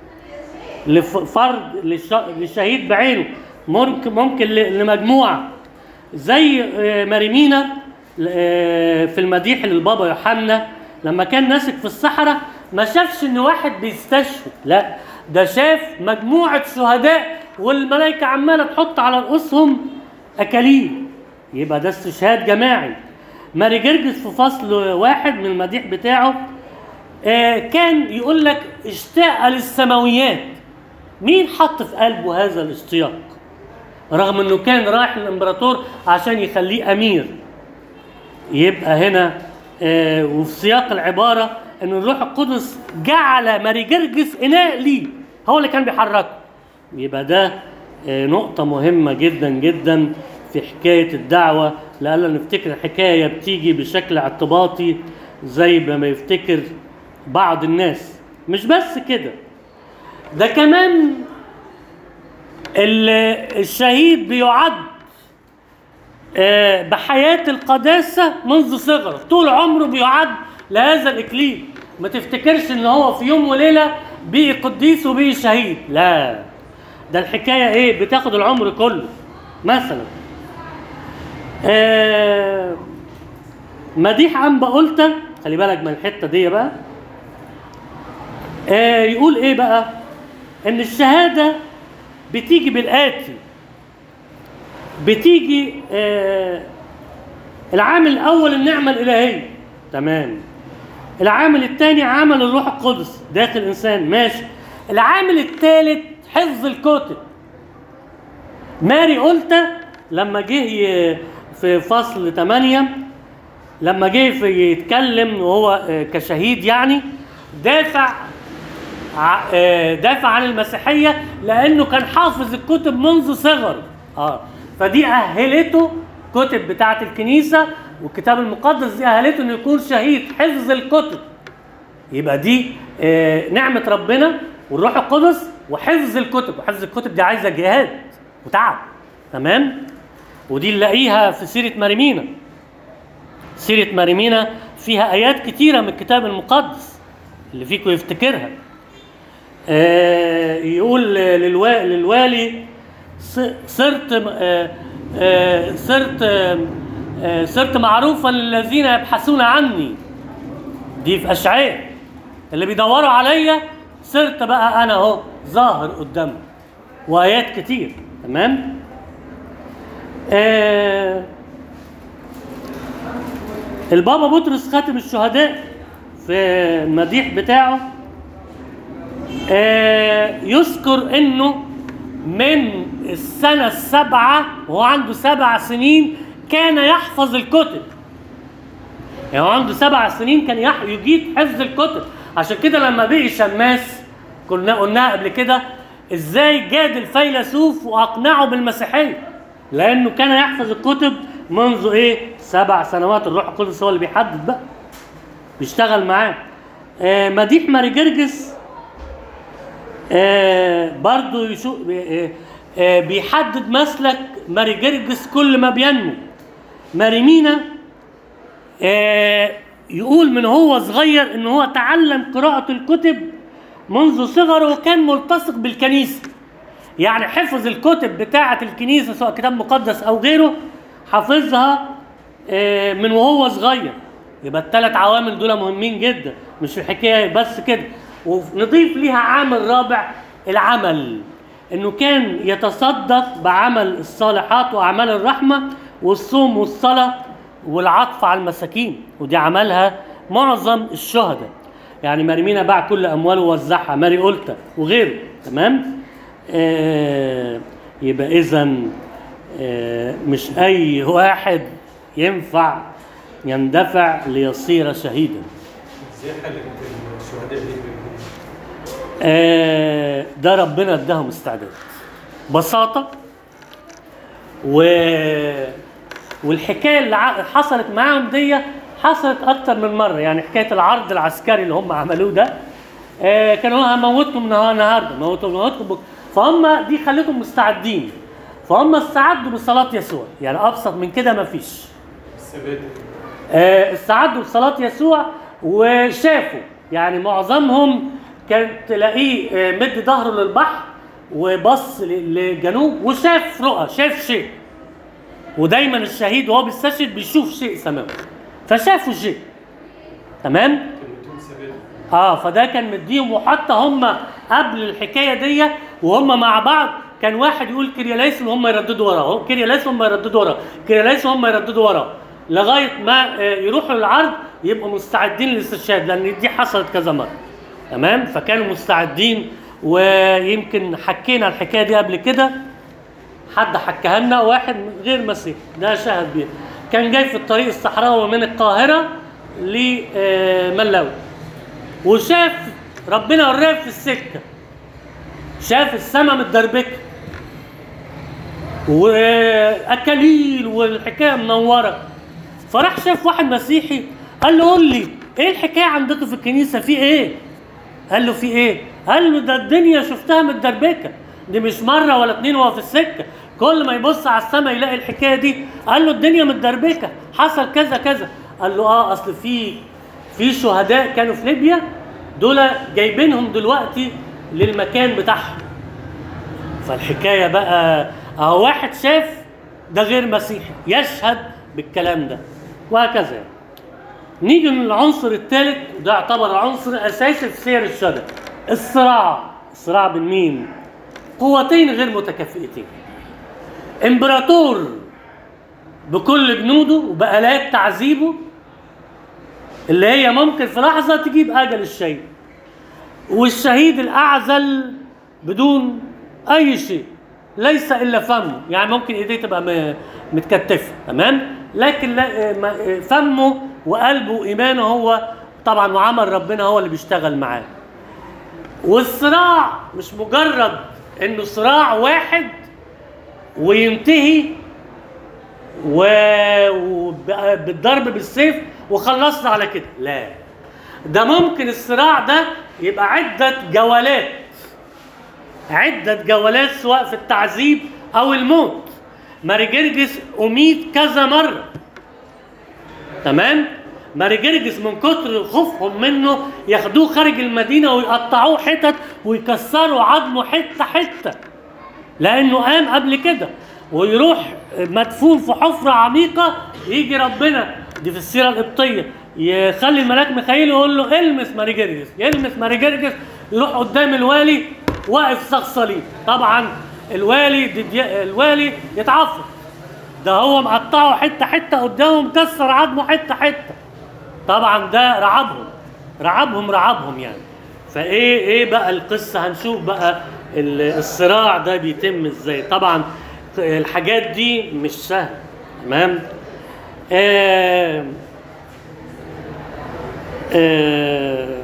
لفرد للش- للشهيد بعينه ممكن ممكن ل- لمجموعة زي آه، مريمينا آه، في المديح للبابا يوحنا لما كان ماسك في الصحراء ما شافش ان واحد بيستشهد لا ده شاف مجموعة شهداء والملائكة عمالة تحط على رؤوسهم أكاليل يبقى ده استشهاد جماعي ماري جرجس في فصل واحد من المديح بتاعه آه، كان يقول لك اشتاق للسماويات مين حط في قلبه هذا الاشتياق رغم انه كان رايح للامبراطور عشان يخليه امير يبقى هنا آه، وفي سياق العباره ان الروح القدس جعل ماري جرجس اناء ليه هو اللي كان بيحركه يبقى ده آه، نقطه مهمه جدا جدا في حكايه الدعوه لألا نفتكر الحكايه بتيجي بشكل اعتباطي زي ما يفتكر بعض الناس مش بس كده ده كمان ال- الشهيد بيعد آه، بحياة القداسة منذ صغره طول عمره بيعد لهذا الإكليل ما تفتكرش ان هو في يوم وليلة بقي قديس وبقي شهيد لا ده الحكاية ايه بتاخد العمر كله مثلا آه مديح عن بقولتا خلي بالك من الحتة دي بقى آه يقول ايه بقى ان الشهادة بتيجي بالآتي بتيجي آه العامل الاول النعمه الالهيه تمام العامل الثاني عمل الروح القدس داخل الانسان ماشي العامل الثالث حفظ الكتب ماري قلت لما جه ي- في فصل 8 لما جه في يتكلم وهو آه، كشهيد يعني دافع ع- آه، دافع عن المسيحية لأنه كان حافظ الكتب منذ صغره اه فدي أهلته كتب بتاعة الكنيسة والكتاب المقدس دي أهلته إنه يكون شهيد حفظ الكتب يبقى دي آه، نعمة ربنا والروح القدس وحفظ الكتب وحفظ الكتب دي عايزة جهاد وتعب تمام ودي نلاقيها في سيرة مريمينا سيرة مريمينا فيها آيات كتيرة من الكتاب المقدس اللي فيكم يفتكرها آه، يقول للوا- للوالي ص- صرت آه، آه، صرت آه، آه، صرت معروفا للذين يبحثون عني دي في اشعياء اللي بيدوروا عليا صرت بقى انا اهو ظاهر قدامهم وايات كتير تمام آه البابا بطرس خاتم الشهداء في المديح بتاعه آه، يذكر انه من السنة السابعة وهو عنده سبع سنين كان يحفظ الكتب يعني هو عنده سبع سنين كان يح- يجيد حفظ الكتب عشان كده لما بقي شماس كنا قلناها قبل كده ازاي جاد الفيلسوف واقنعه بالمسيحيه لانه كان يحفظ الكتب منذ ايه سبع سنوات الروح القدس هو اللي بيحدد بقى بيشتغل معاه آه مديح ماري جرجس آه برضو يشو آه آه بيحدد مسلك ماري جرجس كل ما بينمو ماري مينا آه يقول من هو صغير ان هو تعلم قراءة الكتب منذ صغره وكان ملتصق بالكنيسة يعني حفظ الكتب بتاعة الكنيسة سواء كتاب مقدس او غيره حافظها آه، من وهو صغير يبقى الثلاث عوامل دول مهمين جدا مش الحكايه بس كده ونضيف ليها عامل رابع العمل انه كان يتصدق بعمل الصالحات واعمال الرحمه والصوم والصلاه والعطف على المساكين ودي عملها معظم الشهداء يعني مريمينا باع كل امواله ووزعها ماري قلتا وغيره تمام آه يبقى اذا آه مش اي واحد ينفع يندفع ليصير شهيدا ازاي حلقه الشهداء دي آه، ده ربنا اداهم استعداد بساطة و والحكاية اللي ع- حصلت معاهم دي حصلت أكتر من مرة يعني حكاية العرض العسكري اللي هم عملوه ده آه، كانوا هموتكم نهار النهارده موتوا موتكم بكره فهم دي خلتهم مستعدين فهم استعدوا بصلاة يسوع يعني أبسط من كده مفيش الثبات آه، استعدوا لصلاة يسوع وشافوا يعني معظمهم كان تلاقيه آه، مد ظهره للبحر وبص ل- للجنوب وشاف رؤى شاف شيء ودايما الشهيد وهو بيستشهد بيشوف شيء سماوي فشافوا شيء تمام كلمتهم ثبات اه فده كان مديهم وحتى هم قبل الحكايه دي وهم مع بعض كان واحد يقول كرياليس وهم يرددوا وراه كرياليس وهم يرددوا وراه كرياليس وهم يرددوا وراه لغايه ما آه، يروحوا للعرض يبقوا مستعدين للاستشهاد لان دي حصلت كذا مره تمام فكانوا مستعدين ويمكن حكينا الحكايه دي قبل كده حد حكاها لنا واحد غير مسيحي ده شاهد بيها كان جاي في الطريق الصحراوي من القاهره لملاوي وشاف ربنا وراه في السكه شاف السماء متدربكه واكاليل والحكايه منوره فراح شاف واحد مسيحي قال له قول لي ايه الحكايه عندكم في الكنيسه في ايه قال له في ايه قال له ده الدنيا شفتها متدربكه دي مش مره ولا اتنين وهو في السكه كل ما يبص على السماء يلاقي الحكايه دي قال له الدنيا متدربكه حصل كذا كذا قال له اه اصل في في شهداء كانوا في ليبيا دول جايبينهم دلوقتي للمكان بتاعهم فالحكايه بقى اهو واحد شاف ده غير مسيحي يشهد بالكلام ده وهكذا يعني. نيجي للعنصر الثالث وده يعتبر عنصر اساسي في سير الشهداء الصراع الصراع بين مين قوتين غير متكافئتين امبراطور بكل جنوده وبآلات تعذيبه اللي هي ممكن في لحظة تجيب أجل الشهيد والشهيد الأعزل بدون أي شيء ليس إلا فمه يعني ممكن إيديه تبقى م- متكتفة تمام لكن لا- ما- فمه وقلبه وإيمانه هو طبعا وعمل ربنا هو اللي بيشتغل معاه والصراع مش مجرد انه صراع واحد وينتهي و- وب- بالضرب بالسيف وخلصنا على كده لا ده ممكن الصراع ده يبقى عدة جولات عدة جولات سواء في التعذيب أو الموت ماري جرجس أميت كذا مرة تمام ماري جرجس من كتر خوفهم منه ياخدوه خارج المدينة ويقطعوه حتت ويكسروا عظمه حتة حتة لانه قام قبل كده ويروح مدفون في حفره عميقه يجي ربنا دي في السيره القبطيه يخلي الملاك ميخائيل يقول له المس ماري جرجس يلمس ماري جرجس يروح قدام الوالي واقف صاغ صليب طبعا الوالي دي الوالي يتعفر ده هو مقطعه حته حته قدامه مكسر عظمه حته حته طبعا ده رعبهم رعبهم رعبهم يعني فايه ايه بقى القصه هنشوف بقى ال- الصراع ده بيتم ازاي طبعا الحاجات دي مش سهله تمام آه آه،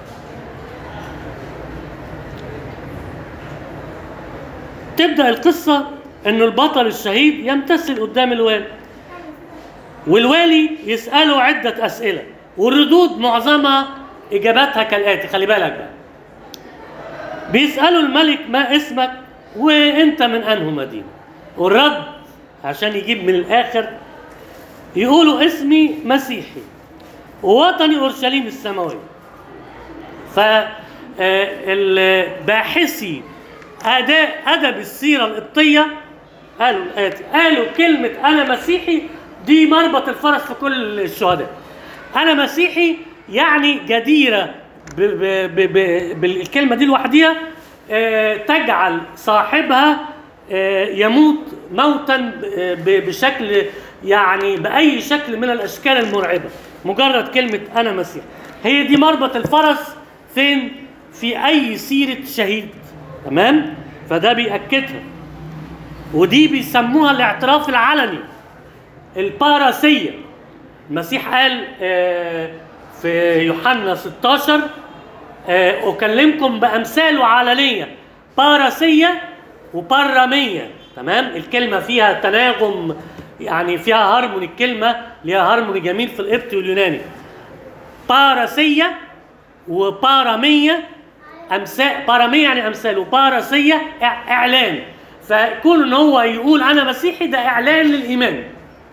تبدأ القصة إنه البطل الشهيد يمتثل قدام الوالي والوالي يسأله عدة أسئلة والردود معظمها إجاباتها كالآتي خلي بالك بقى بيسألوا الملك ما اسمك وانت من انه مدينة والرد عشان يجيب من الاخر يقولوا اسمي مسيحي ووطني اورشليم السماوية ف آه، الباحثي اداء ادب السيره القبطيه قالوا الاتي قالوا كلمه انا مسيحي دي مربط الفرس في كل الشهداء انا مسيحي يعني جديره ب ب ب ب بالكلمه دي لوحديها آه، تجعل صاحبها آه، يموت موتا ب- بشكل يعني باي شكل من الاشكال المرعبه مجرد كلمه انا مسيحي هي دي مربط الفرس فين في اي سيره شهيد تمام فده بيأكدها ودي بيسموها الاعتراف العلني الباراسية المسيح قال آه، في يوحنا 16 آه، أكلمكم بأمثال علنية باراسية وبارامية تمام الكلمة فيها تناغم يعني فيها هارموني الكلمة ليها هارموني جميل في القبط واليوناني باراسية وبارامية أمثال بارامية يعني أمثال وباراسية إع- إعلان فكون إن هو يقول أنا مسيحي ده إعلان للإيمان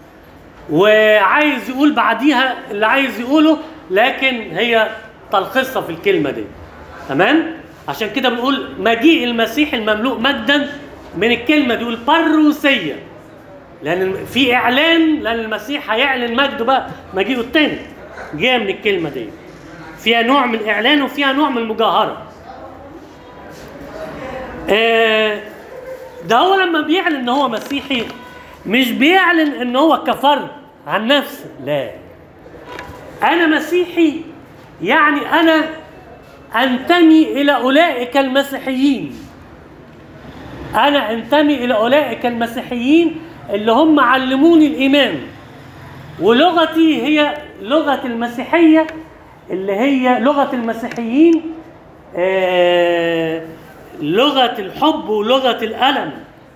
وعايز يقول بعديها اللي عايز يقوله لكن هي تلخيصها في الكلمة دي تمام عشان كده بنقول مجيء المسيح المملوء مجدا من الكلمة دي البروسية لأن في إعلان لأن المسيح هيعلن مجده بقى مجيئه التاني جاء من الكلمة دي فيها نوع من الإعلان وفيها نوع من المجاهرة آه، ده هو لما بيعلن ان هو مسيحي مش بيعلن ان هو كفرد عن نفسه لا انا مسيحي يعني انا انتمي الى اولئك المسيحيين انا انتمي الى اولئك المسيحيين اللي هم علموني الايمان ولغتي هي لغه المسيحيه اللي هي لغه المسيحيين آه، لغه الحب ولغه الالم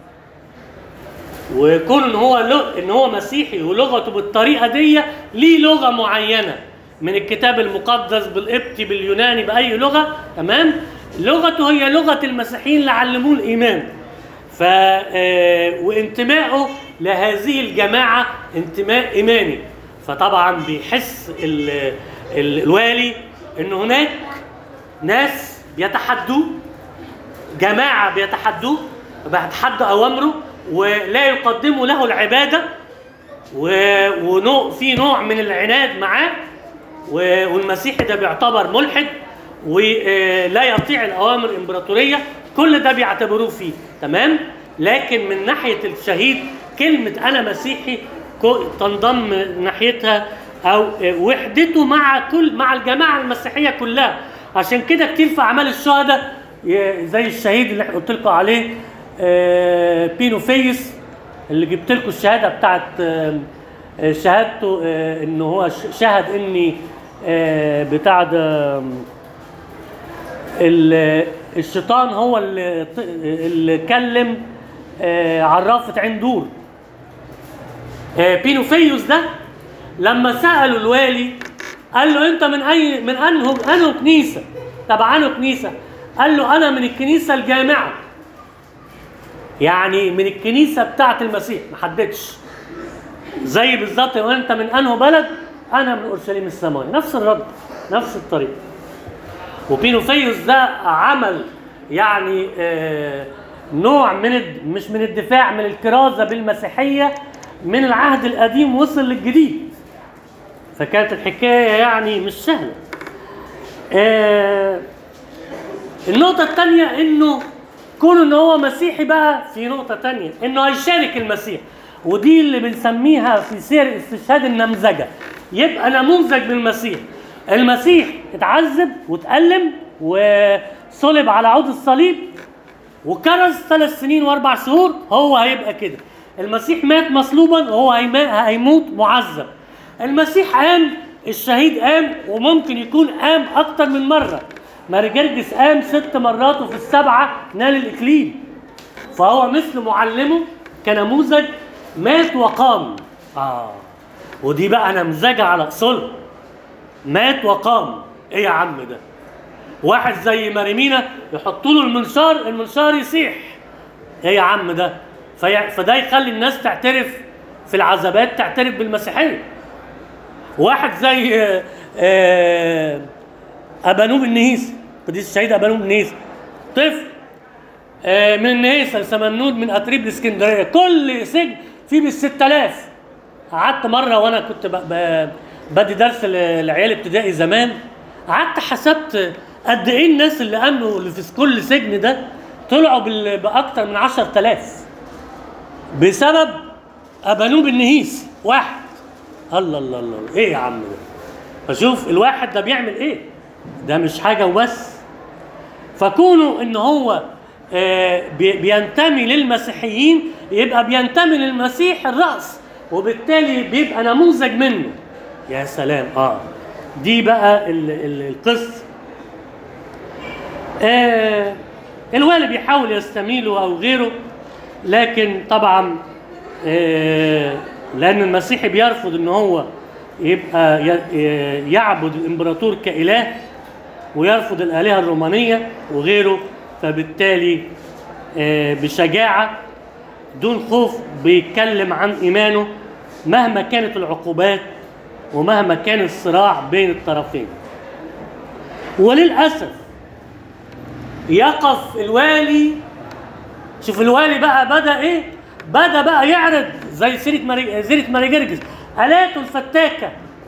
وكون ان هو لغ... ان هو مسيحي ولغته بالطريقه دي ليه لغه معينه من الكتاب المقدس بالقبطي باليوناني باي لغه تمام لغته هي لغه المسيحيين اللي علموه الايمان ف آه، وانتمائه لهذه الجماعه انتماء ايماني فطبعا بيحس ال... ال... الوالي ان هناك ناس بيتحدوه جماعة بيتحدوه بيتحدوا أوامره ولا يقدموا له العبادة و- ونوع في نوع من العناد معاه و- والمسيحي ده بيعتبر ملحد ولا يطيع الأوامر الإمبراطورية كل ده بيعتبروه فيه تمام لكن من ناحية الشهيد كلمة أنا مسيحي كو- تنضم ناحيتها أو وحدته مع كل مع الجماعة المسيحية كلها عشان كده كتير في أعمال الشهداء ي- زي الشهيد اللي قلت لكم عليه آه، بينو فيس اللي جبت لكم الشهاده بتاعت آه، آه، شهادته آه، ان هو ش- شهد اني آه، بتاع ده آم، ال- الشيطان هو اللي ط- اللي كلم آه، عرافه عين دور آه، بينوفيوس ده لما سالوا الوالي قال له انت من اي من انه انه كنيسه تبع انه كنيسه قال له انا من الكنيسه الجامعه يعني من الكنيسه بتاعه المسيح ما حددش زي بالظبط لو انت من انه بلد انا من اورشليم السماويه نفس الرد نفس الطريقه وبينوفيوس ده عمل يعني آه نوع من الد- مش من الدفاع من الكرازه بالمسيحيه من العهد القديم وصل للجديد فكانت الحكايه يعني مش سهله آه النقطة الثانية انه كون ان هو مسيحي بقى في نقطة تانية انه هيشارك المسيح ودي اللي بنسميها في سير استشهاد النمذجة يبقى نموذج للمسيح المسيح اتعذب واتألم وصلب على عود الصليب وكرز ثلاث سنين واربع شهور هو هيبقى كده المسيح مات مصلوبا وهو هيما- هيموت معذب المسيح قام الشهيد قام وممكن يكون قام اكتر من مره ماري جرجس قام ست مرات وفي السبعه نال الاكليل فهو مثل معلمه كنموذج مات وقام اه ودي بقى نمذجه على اصولها مات وقام ايه يا عم ده واحد زي مريمينا يحطوا له المنشار المنشار يسيح ايه يا عم ده في فده يخلي الناس تعترف في العذابات تعترف بالمسيحيه واحد زي آه، آه، ابانوب النهيس قديس الشهيد ابانوب النهيس طفل آه، من النهيس السمنود من اتريب الاسكندريه كل سجن فيه بال 6000 قعدت مره وانا كنت ب- ب- بدي درس ل- لعيال ابتدائي زمان قعدت حسبت قد ايه الناس اللي امنوا اللي في كل سجن ده طلعوا بال- باكتر من 10000 بسبب ابانوب النهيس واحد الله الله الله ايه يا عم ده فشوف الواحد ده بيعمل ايه ده مش حاجه وبس فكونه ان هو آه، بي- بينتمي للمسيحيين يبقى بينتمي للمسيح الرأس وبالتالي بيبقى نموذج منه يا سلام اه دي بقى ال- ال- القصه آه الوالي بيحاول يستميله او غيره لكن طبعا آه لان المسيحي بيرفض ان هو يبقى ي- يعبد الامبراطور كاله ويرفض الالهه الرومانيه وغيره فبالتالي آه بشجاعه دون خوف بيتكلم عن ايمانه مهما كانت العقوبات ومهما كان الصراع بين الطرفين وللاسف يقف الوالي شوف الوالي بقى بدا ايه بدا بقى يعرض زي سيره ماري سيره ماري جرجس الاته الفتاكه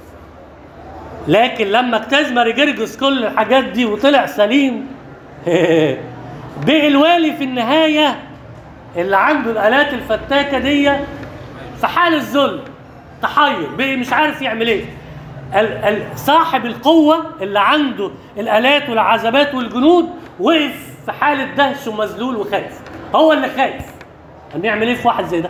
لكن لما اجتاز ماري جرجس كل الحاجات دي وطلع سليم بقي الوالي في النهايه اللي عنده الالات الفتاكه دي في حال الذل تحير بقي مش عارف يعمل ايه ال- ال- صاحب القوة اللي عنده الآلات والعزبات والجنود وقف في حالة دهش ومذلول وخايف هو اللي خايف هنعمل ايه في واحد زي ده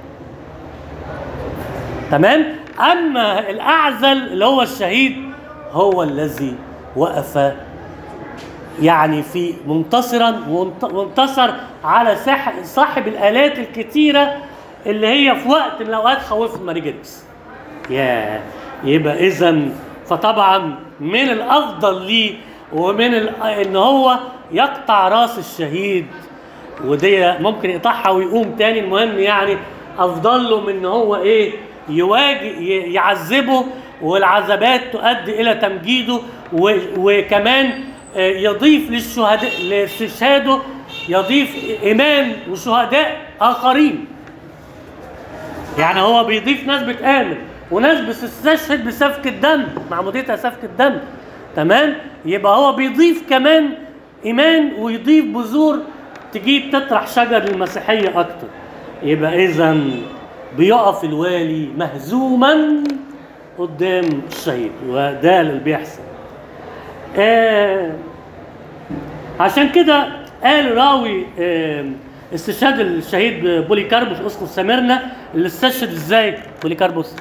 تمام اما الاعزل اللي هو الشهيد هو الذي وقف يعني في منتصرا وانت- وانتصر على ساح- صاحب الالات الكتيره اللي هي في وقت من الاوقات خوفت ماري جيركس يا يبقى اذا فطبعا من الافضل ليه ومن ال- ان هو يقطع راس الشهيد ودي ممكن يقطعها ويقوم تاني المهم يعني افضل له من ان هو ايه يواجه ي- يعذبه والعذابات تؤدي الى تمجيده و- وكمان آه، يضيف للشهداء لاستشهاده يضيف ايمان وشهداء اخرين يعني هو بيضيف ناس بتآمن وناس بتستشهد بسفك الدم معموديتها سفك الدم تمام يبقى هو بيضيف كمان ايمان ويضيف بذور تجيب تطرح شجر المسيحيه اكتر يبقى اذا بيقف الوالي مهزوما قدام الشهيد وده اللي بيحصل آه عشان كده قال راوي آه، استشهاد الشهيد بوليكاربوس اسقف سميرنا اللي استشهد ازاي بوليكاربوس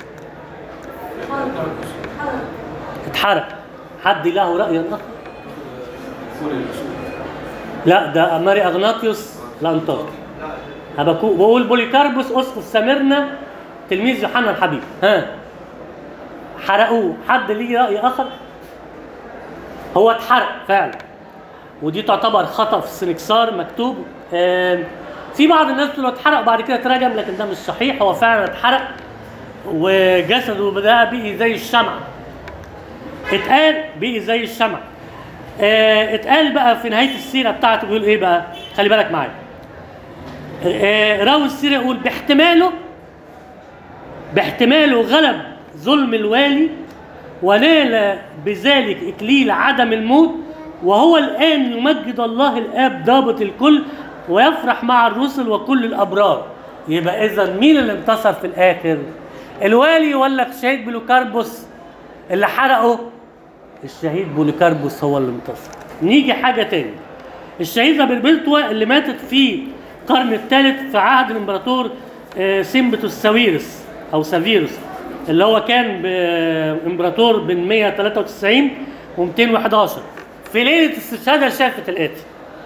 اتحرق حد له راي اخر كل الأصول لا ده ماري اغناطيوس الانطاكي هبكو بقول بوليكاربوس اسقف سميرنا تلميذ يوحنا الحبيب ها حرقوه حد ليه راي اخر هو اتحرق فعلا ودي تعتبر خطا في السنكسار مكتوب آم، في بعض الناس بتقول اتحرق وبعد كده اترجم لكن ده مش صحيح هو فعلا اتحرق وجسده بدا بقي زي الشمعة اتقال بقي زي الشمعة آه، اتقال بقى في نهاية السيرة بتاعته بيقول ايه بقى خلي بالك معايا آه، راوي السيرة يقول باحتماله باحتماله غلب ظلم الوالي ونال بذلك إكليل عدم الموت وهو الآن يمجد الله الآب ضابط الكل ويفرح مع الرسل وكل الأبرار يبقى إذا مين اللي انتصر في الآخر الوالي ولا الشهيد بلوكاربوس اللي حرقه الشهيد بوليكاربوس هو اللي انتصر نيجي حاجة تاني الشهيدة بربلتوا اللي ماتت في القرن الثالث في عهد الامبراطور آه، سيمبتوس ساويرس او سافيروس اللي هو كان ب- امبراطور بين 193 و 211 في ليله استشهادها شافت الاتي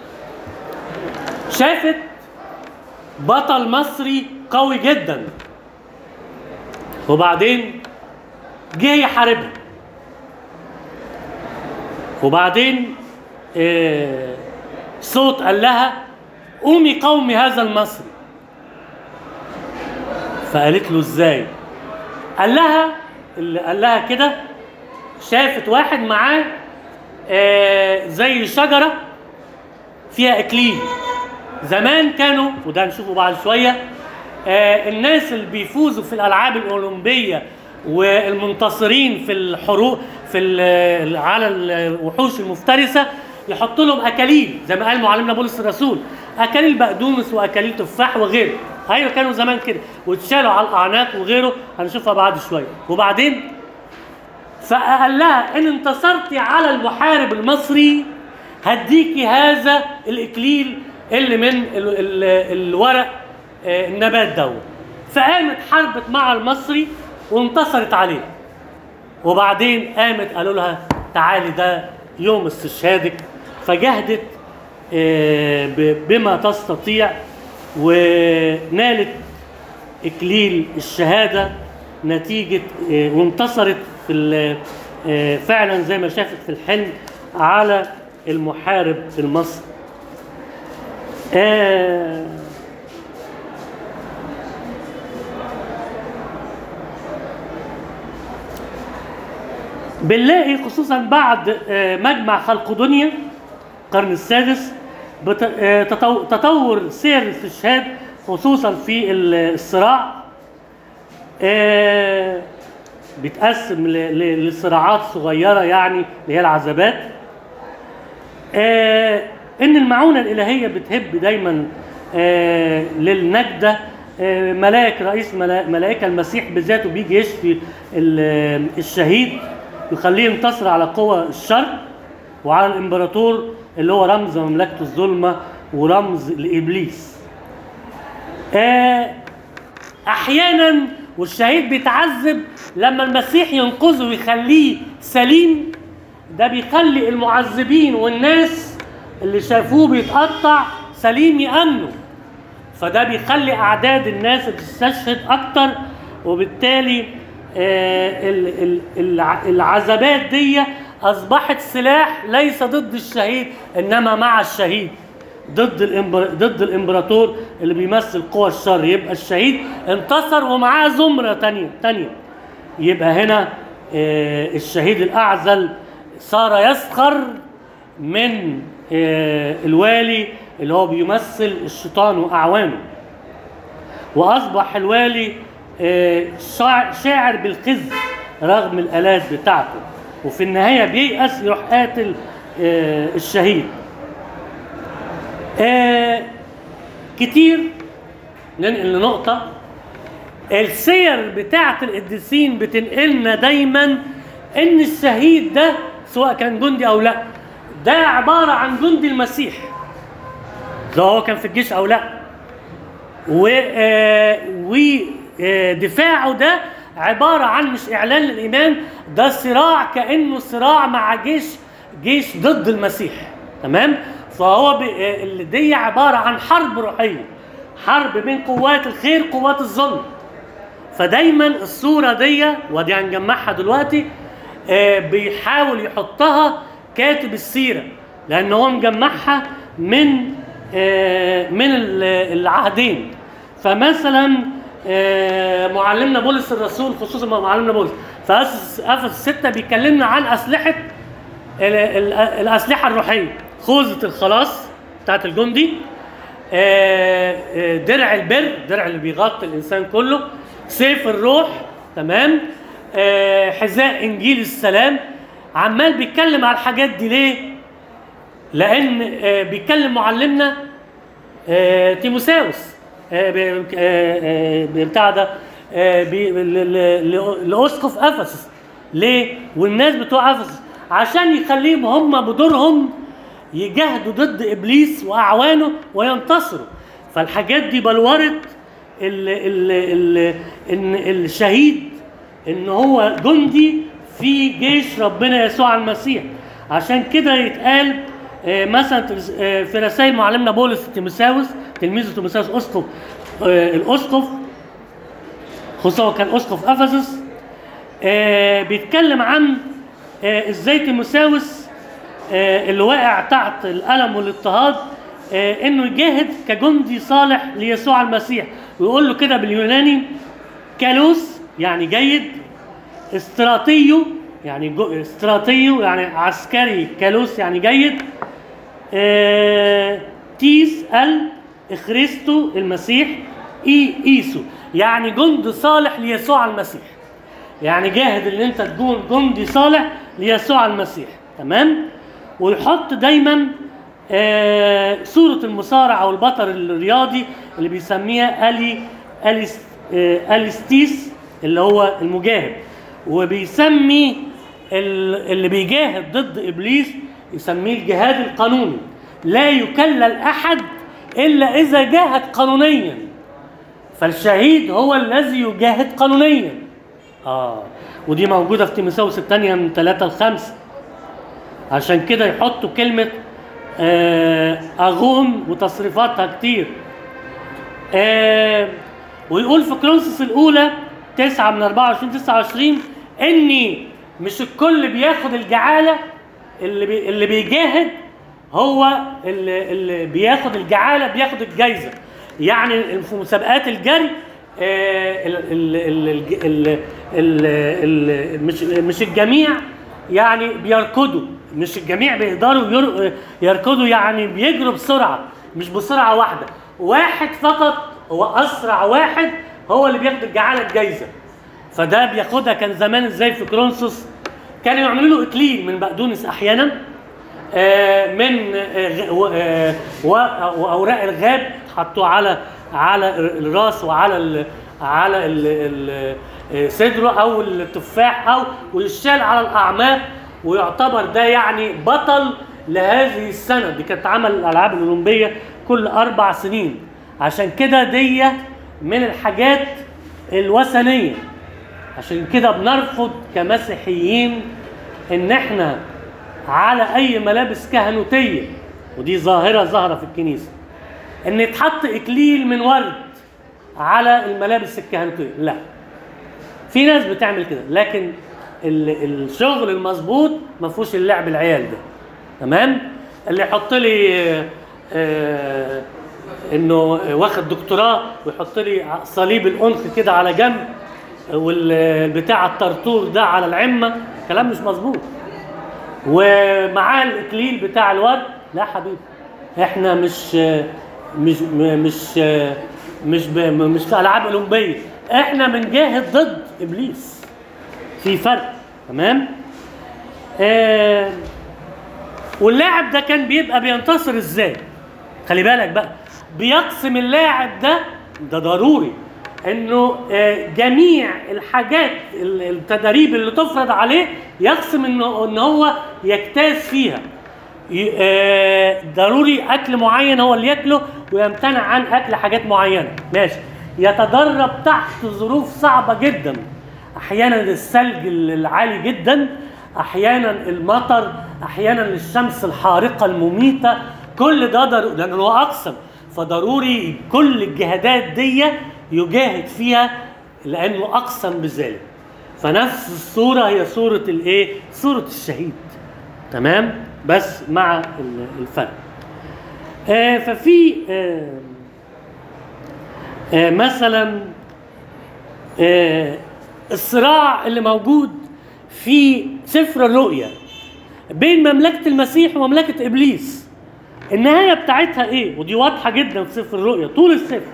شافت بطل مصري قوي جدا وبعدين جه يحاربها وبعدين آه، صوت قال لها قومي قومي هذا المصري فقالت له ازاي قال لها اللي قال لها كده شافت واحد معاه آه، زي شجره فيها اكليل زمان كانوا وده هنشوفه بعد شويه آه الناس اللي بيفوزوا في الالعاب الاولمبيه والمنتصرين في الحروب في ال- على الوحوش المفترسه يحط لهم اكاليل زي ما قال معلمنا بولس الرسول اكاليل بقدونس واكاليل تفاح وغيره ايوه كانوا زمان كده واتشالوا على الاعناق وغيره هنشوفها بعد شويه وبعدين فقال لها ان انتصرتي على المحارب المصري هديكي هذا الاكليل اللي من ال ال الورق آه، النبات دوت فقامت حاربت مع المصري وانتصرت عليه وبعدين قامت قالوا لها تعالي ده يوم استشهادك فجهدت آه، ب- بما تستطيع ونالت اكليل الشهاده نتيجه آه، وانتصرت في ال- آه، فعلا زي ما شافت في الحلم على المحارب المصري آه، بنلاقي خصوصا بعد آه، مجمع خلق دنيا القرن السادس بت- آه، تطو- تطور سير الاستشهاد خصوصا في ال- الصراع آه، بيتقسم ل- ل- لصراعات صغيرة يعني اللي هي العذابات آه، ان المعونة الإلهية بتهب دايما آه، للنجدة آه، ملاك رئيس ملا- ملائكة المسيح بذاته بيجي يشفي ال- الشهيد يخليه ينتصر على قوى الشر وعلى الامبراطور اللي هو رمز مملكة الظلمة ورمز لإبليس آه، احيانا والشهيد بيتعذب لما المسيح ينقذه ويخليه سليم ده بيخلي المعذبين والناس اللي شافوه بيتقطع سليم يأمنوا فده بيخلي اعداد الناس اللي بتستشهد اكتر وبالتالي آه، ال- ال- الع- العذابات دي اصبحت سلاح ليس ضد الشهيد انما مع الشهيد ضد الإمبر... ضد الامبراطور اللي بيمثل قوى الشر يبقى الشهيد انتصر ومعاه زمره تانية تانية يبقى هنا آه، الشهيد الاعزل صار يسخر من آه، الوالي اللي هو بيمثل الشيطان واعوانه واصبح الوالي آه، شاع- شاعر بالخزي رغم الالات بتاعته وفي النهايه بييأس يروح قاتل آه، الشهيد آه، كتير ننقل لنقطة السير بتاعة القديسين بتنقلنا دايما ان الشهيد ده سواء كان جندي او لا ده عبارة عن جندي المسيح سواء هو كان في الجيش او لا و آه، ودفاعه ده عبارة عن مش إعلان للإيمان ده صراع كأنه صراع مع جيش جيش ضد المسيح تمام فهو ب... آه، اللي دي عبارة عن حرب روحية حرب بين قوات الخير قوات الظلم فدايما الصورة دي ودي هنجمعها دلوقتي آه، بيحاول يحطها كاتب السيرة لأن هو مجمعها من آه، من ال- العهدين فمثلا آه، معلمنا بولس الرسول خصوصا معلمنا بولس في أفسس أفسس 6 بيكلمنا عن أسلحة ال- ال- الأسلحة الروحية خوذة الخلاص بتاعت الجندي آه، آه، درع البر درع اللي بيغطي الانسان كله سيف الروح تمام آه، حذاء انجيل السلام عمال بيتكلم على الحاجات دي ليه لان آه، بيتكلم معلمنا آه، تيموساوس آه، ب- آه، آه، بتاع ده آه، بي- ل- ل- ل- لاسقف افسس ليه والناس بتوع افسس عشان يخليهم هم بدورهم يجاهدوا ضد ابليس واعوانه وينتصروا فالحاجات دي بلورت ال ال ال ان الشهيد ان هو جندي في جيش ربنا يسوع المسيح عشان كده يتقال آه، مثلا آه، في رسائل معلمنا بولس تيموساوس تلميذه تيموساوس اسقف آه، الاسقف خصوصا هو كان اسقف افسس آه، بيتكلم عن آه، ازاي تيموساوس آه، اللي واقع تحت الالم والاضطهاد آه، انه يجاهد كجندي صالح ليسوع المسيح ويقول له كده باليوناني كالوس يعني جيد استراتيو يعني جو استراتيو يعني عسكري كالوس يعني جيد آه، تيس ال اخريستو المسيح اي ايسو يعني جند صالح ليسوع المسيح يعني جاهد ان انت تكون جندي صالح ليسوع المسيح تمام ويحط دايما آه صورة المصارع او البطل الرياضي اللي بيسميها الي أليس آه اليستيس اللي هو المجاهد وبيسمي ال- اللي بيجاهد ضد ابليس يسميه الجهاد القانوني لا يكلل احد الا اذا جاهد قانونيا فالشهيد هو الذي يجاهد قانونيا اه ودي موجوده في تيموثاوس الثانيه من 3 ل 5 عشان كده يحطوا كلمه آه اغون وتصريفاتها كتير آه ويقول في كرونسوس الاولى 9 من 24 29 اني مش الكل بياخد الجعاله اللي بي اللي بيجاهد هو اللي, اللي بياخد الجعاله بياخد الجايزه يعني في مسابقات الجري آه، ال ال ال ال ال ال ال مش مش الجميع يعني بيركضوا مش الجميع بيقدروا ير- يركضوا يعني بيجروا بسرعه مش بسرعه واحده واحد فقط هو اسرع واحد هو اللي بياخد الجعاله الجايزه فده بياخدها كان زمان ازاي في كرونسوس كانوا يعملوا له اكليل من بقدونس احيانا آه، من آه، غ- و- آه، و- واوراق الغاب حطوه على على الراس وعلى ال على ال ال آه، صدره او التفاح او ويشال على الاعماق ويعتبر ده يعني بطل لهذه السنه دي كانت عمل الالعاب الاولمبيه كل اربع سنين عشان كده دي من الحاجات الوثنيه عشان كده بنرفض كمسيحيين ان احنا على اي ملابس كهنوتيه ودي ظاهره ظاهره في الكنيسه ان يتحط اكليل من ورد على الملابس الكهنوتيه لا في ناس بتعمل كده لكن ال- الشغل المظبوط ما فيهوش اللعب العيال ده تمام اللي يحط لي آه، آه، انه واخد دكتوراه ويحط لي صليب الانف كده على جنب والبتاع الطرطور ده على العمه كلام مش مظبوط ومعاه الاكليل بتاع الورد لا حبيبي احنا مش مش مش مش ب- مش في العاب اولمبيه احنا بنجاهد ضد ابليس في فرق تمام آه واللاعب ده كان بيبقى بينتصر ازاي خلي بالك بقى بيقسم اللاعب ده ده ضروري انه آه، جميع الحاجات ال- التدريب اللي تفرض عليه يقسم انه ان هو يجتاز فيها ي- آه، ضروري اكل معين هو اللي ياكله ويمتنع عن اكل حاجات معينه ماشي يتدرب تحت ظروف صعبه جدا احيانا الثلج العالي جدا احيانا المطر احيانا الشمس الحارقه المميته كل ده ضروري لانه هو اقسم فضروري كل الجهادات دي يجاهد فيها لانه اقسم بذلك فنفس الصوره هي صوره الايه صوره الشهيد تمام بس مع ال- الفرق آه ففي آه آه مثلا آه الصراع اللي موجود في سفر الرؤيا بين مملكة المسيح ومملكة إبليس النهاية بتاعتها إيه؟ ودي واضحة جدا في سفر الرؤيا طول السفر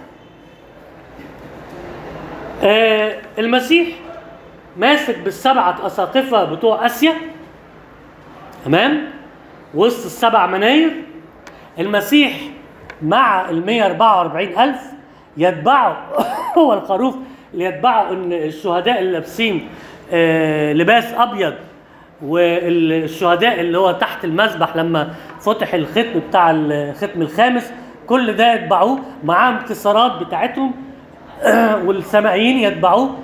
آه المسيح ماسك بالسبعة أساقفة بتوع آسيا تمام وسط السبع مناير المسيح مع ال 144 ألف يتبعه هو الخروف اللي يتبعه ان الشهداء اللي لابسين آه، لباس ابيض والشهداء اللي هو تحت المذبح لما فتح الختم بتاع الختم الخامس كل ده يتبعوه معاهم كسارات بتاعتهم والسمائيين يتبعوه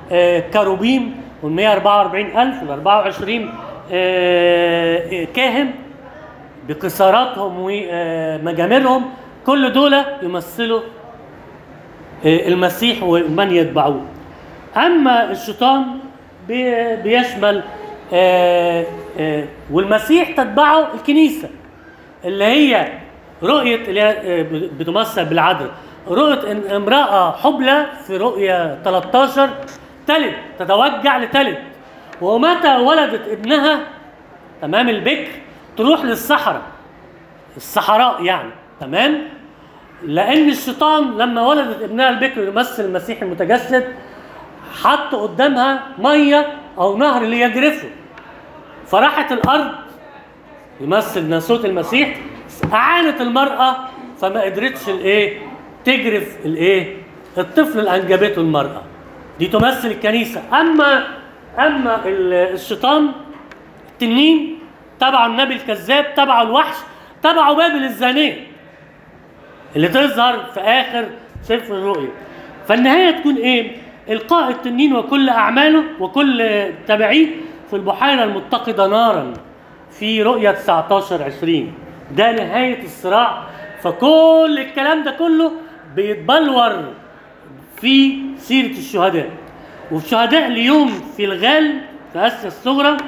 آه، كروبيم وال 144000 وال 24 آه، آه، كاهن بقصاراتهم ومجامرهم كل دول يمثلوا آه، المسيح ومن يتبعوه اما الشيطان بي- بيشمل آه، آه، والمسيح تتبعه الكنيسه اللي هي رؤيه اللي هي آه، بتمثل بالعدل رؤيه ان امراه حبلى في رؤيه 13 تلد تتوجع لتلد ومتى ولدت ابنها تمام البكر تروح للصحراء الصحراء يعني تمام لان الشيطان لما ولدت ابنها البكر يمثل المسيح المتجسد حط قدامها ميه او نهر ليجرفه فراحت الارض يمثل ناسوت المسيح اعانت المراه فما قدرتش الايه تجرف الايه الطفل اللي انجبته المراه دي تمثل الكنيسه اما اما ال- الشيطان التنين تبعه النبي الكذاب تبعه الوحش تبعه بابل الزانيه اللي تظهر في اخر سفر الرؤيا فالنهايه تكون ايه القاء التنين وكل اعماله وكل تبعيه في البحيره المتقده نارا في رؤيه 19 20 ده نهايه الصراع فكل الكلام ده كله بيتبلور في سيره الشهداء وفي شهداء اليوم في الغال في اسيا الصغرى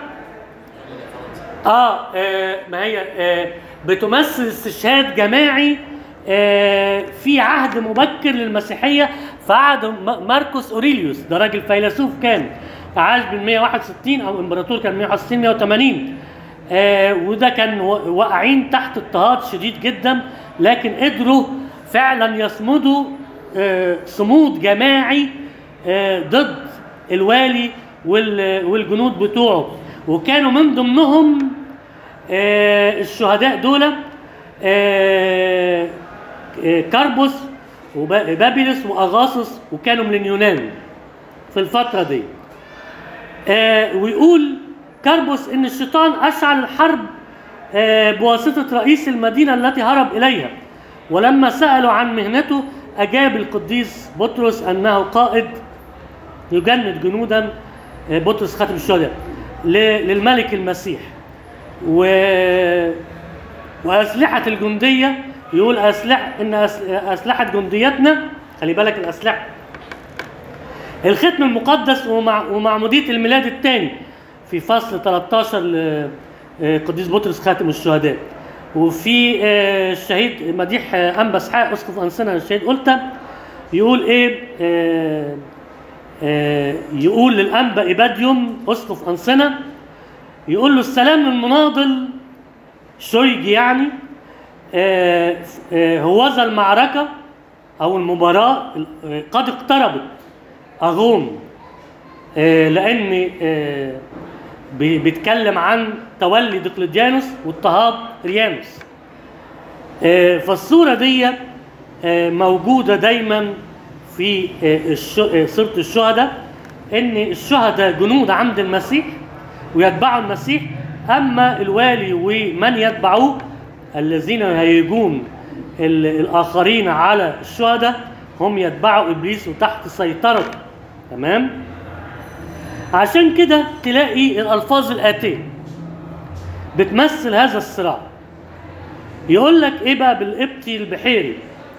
اه, آه ما هي آه بتمثل استشهاد جماعي آه في عهد مبكر للمسيحيه في عهد م- ماركوس اوريليوس ده راجل فيلسوف كان عاش بال 161 او امبراطور كان 161 180 آه وده كان و- واقعين تحت اضطهاد شديد جدا لكن قدروا فعلا يصمدوا آه صمود جماعي آه ضد الوالي وال- والجنود بتوعه وكانوا من ضمنهم آه، الشهداء دول آه، آه، كاربوس وبابيلس واغاصص وكانوا من اليونان في الفتره دي آه، ويقول كاربوس ان الشيطان اشعل الحرب آه، بواسطه رئيس المدينه التي هرب اليها ولما سالوا عن مهنته اجاب القديس بطرس انه قائد يجند جنودا آه، بطرس خاتم الشهداء ل- للملك المسيح و وأسلحة الجندية يقول أسلحة إن أس- أسلحة جنديتنا خلي بالك الأسلحة الختم المقدس ومع ومعمودية الميلاد الثاني في فصل 13 لقديس بطرس خاتم الشهداء وفي آه، الشهيد مديح آه، أنبا اسحاق أسقف أنسنة الشهيد قلت يقول إيه آه، آه، يقول للأنبا إيباديوم أسقف أنسنة يقول له السلام للمناضل شويجي يعني آه، آه، هوذا المعركة أو المباراة آه، قد اقتربت أغوم آه، لأن آه، بي- بيتكلم عن تولي دقلديانوس واضطهاد ريانوس آه، فالصورة دي آه، موجودة دايما في آه، الش- آه، سورة الشهداء ان الشهداء جنود عند المسيح ويتبعوا المسيح اما الوالي ومن يتبعوه الذين يهيجون ال- الاخرين على الشهداء هم يتبعوا ابليس وتحت سيطرته تمام عشان كده تلاقي الالفاظ الاتيه بتمثل هذا الصراع يقول لك ايه بقى بالقبطي البحيري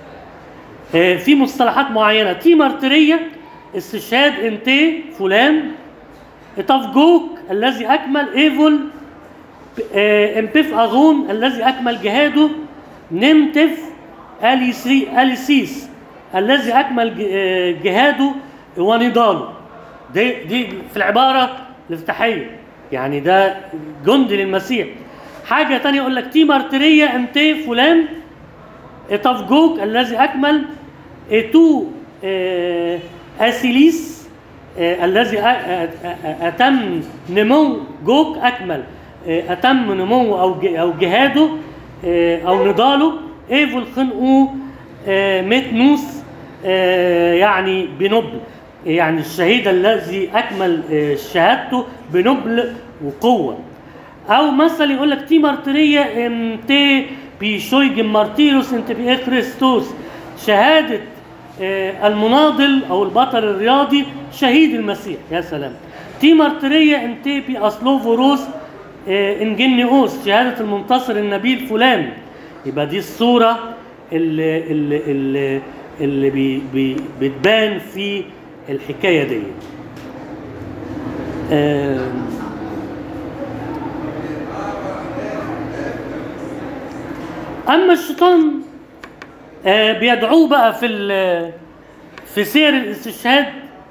آه، في مصطلحات معينه تي مارتريه استشهاد انتي فلان تفجوك الذي اكمل ايفول آه، امبيف اغون الذي اكمل جهاده نمتف اليسي اليسيس الذي اكمل ج- آه، جهاده ونضاله دي دي في العباره الافتتاحيه يعني ده جندي للمسيح حاجه تانية يقول لك تي مارتريه امتي فلان تفجوك الذي اكمل تو آه، اسيليس آه، الذي أ- أ- أ- اتم نمو جوك اكمل آه، اتم نمو او ج- او جهاده آه، او نضاله ايفل خنقو آه، ميتنوس آه، يعني بنبل يعني الشهيد الذي اكمل آه، شهادته بنبل وقوه او مثلا يقول لك تي مارتيريا انت بيشويج مارتيروس انت بي خريستوس شهاده آه، المناضل او البطل الرياضي شهيد المسيح يا سلام تي مارترية انتيبي اصلوفوروس آه، انجنيوس شهادة المنتصر النبيل فلان يبقى دي الصورة اللي اللي اللي, اللي بي بي بتبان في الحكاية دي آه، اما الشيطان آه، بيدعوه بقى في ال- في سير الاستشهاد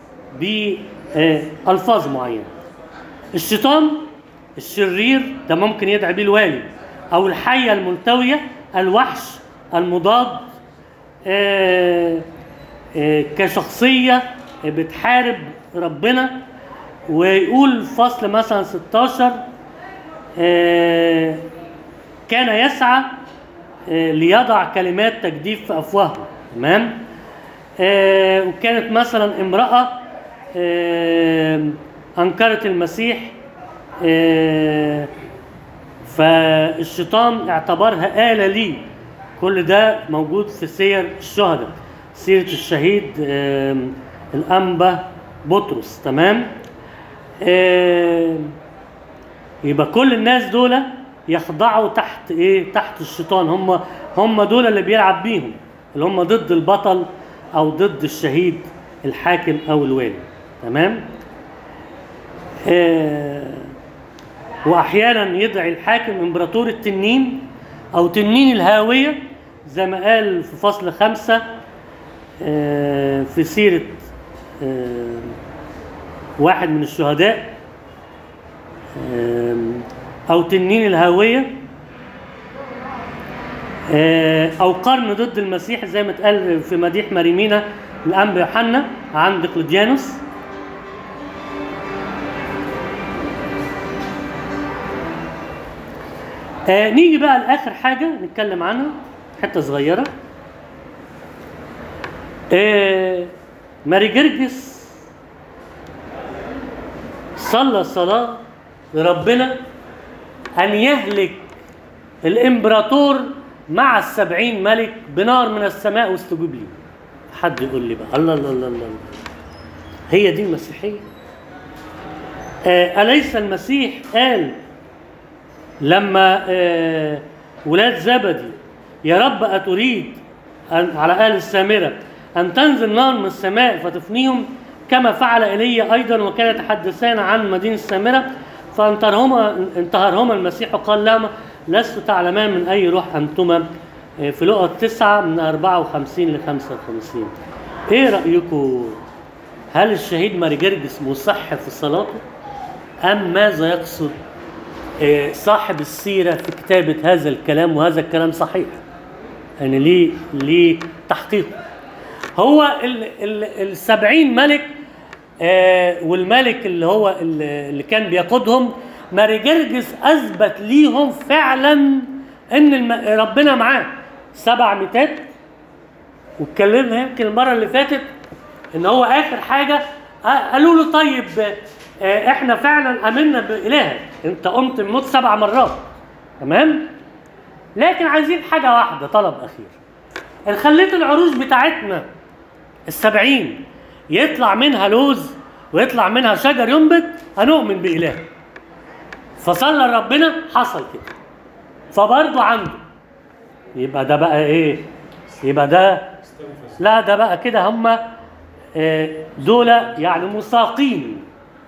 بألفاظ معينة الشيطان الشرير ده ممكن يدعي بيه الوالي أو الحية الملتوية الوحش المضاد آه، آه، كشخصية بتحارب ربنا ويقول فصل مثلا 16 آه، كان يسعى آه، ليضع كلمات تجديف في افواههم تمام آه، وكانت مثلا امراه آه، انكرت المسيح آه، فالشيطان اعتبرها آلة ليه كل ده موجود في سير الشهداء سيرة الشهيد آه، الأنبا بطرس تمام آه، يبقى كل الناس دول يخضعوا تحت ايه تحت الشيطان هم هم دول اللي بيلعب بيهم اللي هم ضد البطل او ضد الشهيد الحاكم او الوالي تمام آه واحيانا يدعي الحاكم امبراطور التنين او تنين الهاويه زي ما قال في فصل خمسة آه في سيرة آه واحد من الشهداء آم، أو تنين الهاوية آه، أو قرن ضد المسيح زي ما اتقال في مديح مريمينا الأنبا يوحنا عند قلديانوس آه، نيجي بقى لآخر حاجة نتكلم عنها حتة صغيرة آه، ماري جرجس صلى صلاة لربنا أن يهلك الإمبراطور مع السبعين ملك بنار من السماء واستجوب لي حد يقول لي بقى الله الله الله الله الله. هي دي المسيحية آه أليس المسيح قال لما آه ولاد زبدي يا رب أتريد أن على آل السامرة أن تنزل نار من السماء فتفنيهم كما فعل ايليا أيضا وكان يتحدثان عن مدينة السامرة فانتهرهما انتهرهما المسيح وقال لهما لست تعلمان من أي روح أنتما آه، في لقا تسعة من 54 ل 55 إيه رأيكم هل الشهيد ماري جرجس مصح في صلاته أم ماذا يقصد آه، صاحب السيرة في كتابة هذا الكلام وهذا الكلام صحيح يعني ليه ليه تحقيقه هو ال ال السبعين ملك آه والملك اللي هو ال- اللي كان بيقودهم ماري جرجس اثبت ليهم فعلا ان الم ربنا معاه سبع ميتات واتكلمنا يمكن المره اللي فاتت ان هو اخر حاجه آه، قالوا له طيب آه، احنا فعلا امنا بالهك انت قمت من الموت سبع مرات تمام لكن عايزين حاجه واحده طلب اخير ان خليت العروش بتاعتنا السبعين يطلع منها لوز ويطلع منها شجر ينبت هنؤمن بإله فصلى ربنا حصل كده فبرضه عنده يبقى ده بقى ايه يبقى ده لا ده بقى كده هم دول يعني مساقين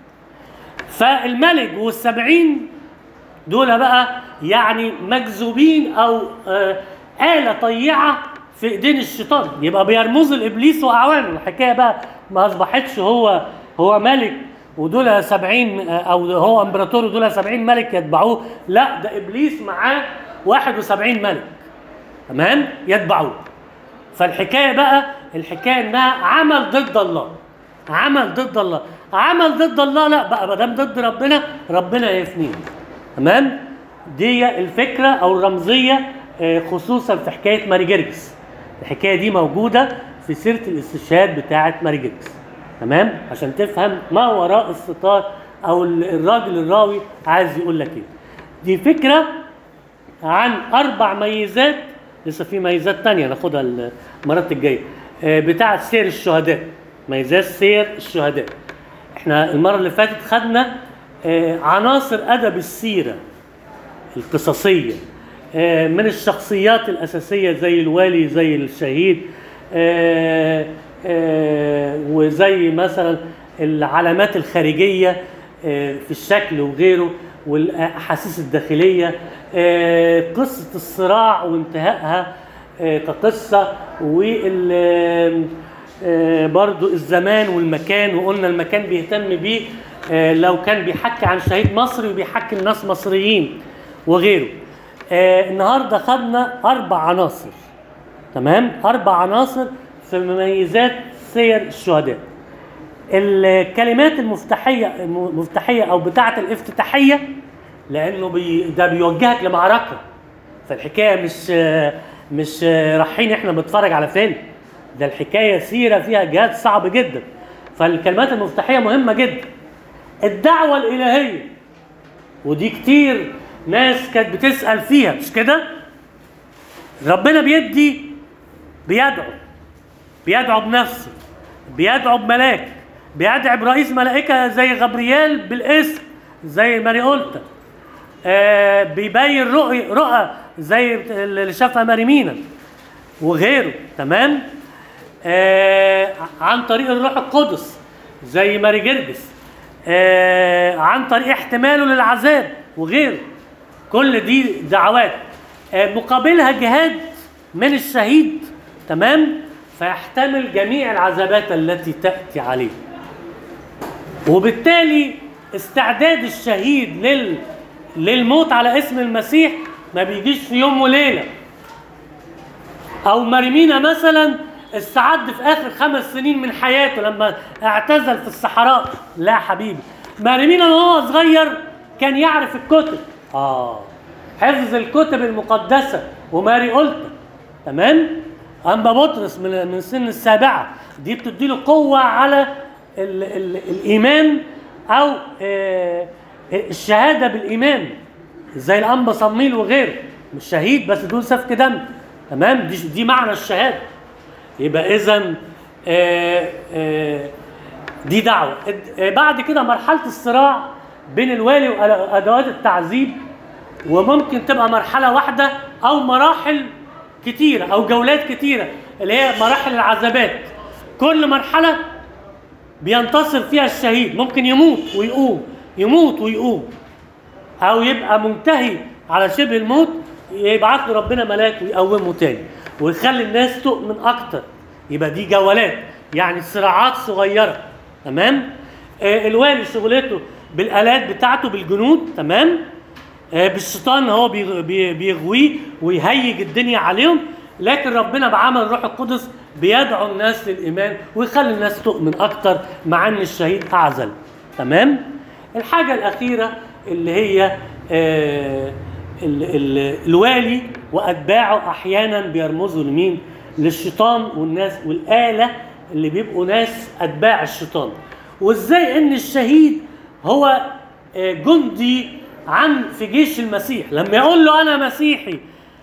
فالملك والسبعين دول بقى يعني مجذوبين او آه، آلة طيعة في ايدين الشيطان يبقى بيرمزوا لابليس واعوانه الحكايه بقى ما اصبحتش هو هو ملك ودول سبعين آه، او هو امبراطور ودول سبعين ملك يتبعوه لا ده ابليس معاه 71 ملك تمام يتبعوه فالحكايه بقى الحكايه انها عمل ضد الله عمل ضد الله عمل ضد الله لا بقى ما دام ضد ربنا ربنا يفنيه تمام دي الفكره او الرمزيه آه، خصوصا في حكايه ماري جرجس الحكايه دي موجوده في سيره الاستشهاد بتاعه ماري جرجس تمام عشان تفهم ما وراء الستار او ال- الراجل الراوي عايز يقول لك ايه دي فكره عن اربع ميزات لسه في ميزات تانية ناخدها المرات الجايه آه، بتاعه سير الشهداء ميزات سير الشهداء احنا المره اللي فاتت خدنا آه، عناصر ادب السيره القصصيه آه، من الشخصيات الاساسيه زي الوالي زي الشهيد آه، آه، وزي مثلا العلامات الخارجيه آه، في الشكل وغيره والاحاسيس الداخليه آه، قصه الصراع وانتهائها آه، كقصه وال آه، برضو الزمان والمكان وقلنا المكان بيهتم بيه آه، لو كان بيحكي عن شهيد مصري وبيحكي الناس مصريين وغيره آه، النهارده خدنا اربع عناصر تمام اربع عناصر في مميزات سير الشهداء الكلمات المفتاحيه المفتاحيه او بتاعه الافتتاحيه لانه بي ده بيوجهك لمعركه فالحكايه مش آه، مش آه، رايحين احنا بنتفرج على فيلم ده الحكايه سيره فيها جهاد صعب جدا فالكلمات المفتاحيه مهمه جدا الدعوه الالهيه ودي كتير ناس كانت بتسال فيها مش كده ربنا بيدي بيدعو بيدعو بنفسه بيدعو بملاك بيدعو برئيس ملائكه زي غبريال بالاسم زي ماري قلت آه بيبين رؤي رؤى زي اللي شافها ماري مينا وغيره تمام آه عن طريق الروح القدس زي ماري جرجس آه عن طريق احتماله للعذاب وغيره كل دي دعوات آه مقابلها جهاد من الشهيد تمام فيحتمل جميع العذابات التي تأتي عليه وبالتالي استعداد الشهيد لل للموت على اسم المسيح ما بيجيش في يوم وليله او مريمينا مثلا استعد في اخر خمس سنين من حياته لما اعتزل في الصحراء لا حبيبي مريمينا وهو صغير كان يعرف الكتب اه حفظ الكتب المقدسه وماري قلت تمام اما بطرس من من سن السابعه دي بتديله قوه على ال ال الايمان او آه الشهاده بالايمان زي الانبا صميل وغيره مش شهيد بس دول سفك دم تمام دي دي معنى الشهاده يبقى اذا آه آه دي دعوه آه بعد كده مرحله الصراع بين الوالي وادوات التعذيب وممكن تبقى مرحله واحده او مراحل كتيره او جولات كتيره اللي هي مراحل العذابات كل مرحله بينتصر فيها الشهيد ممكن يموت ويقوم يموت ويقوم او يبقى منتهي على شبه الموت يبعث له ربنا ملاك ويقومه تاني ويخلي الناس تؤمن اكتر يبقى دي جولات يعني صراعات صغيره تمام آه الوالي شغلته بالالات بتاعته بالجنود تمام آه بالشيطان هو بي- بي- بيغويه ويهيج الدنيا عليهم لكن ربنا بعمل الروح القدس بيدعو الناس للايمان ويخلي الناس تؤمن اكتر مع ان الشهيد اعزل تمام الحاجه الاخيره اللي هي آه ال ال الوالي واتباعه احيانا بيرمزوا لمين للشيطان والناس والاله اللي بيبقوا ناس اتباع الشيطان وازاي ان الشهيد هو آه، جندي عن في جيش المسيح لما يقول له انا مسيحي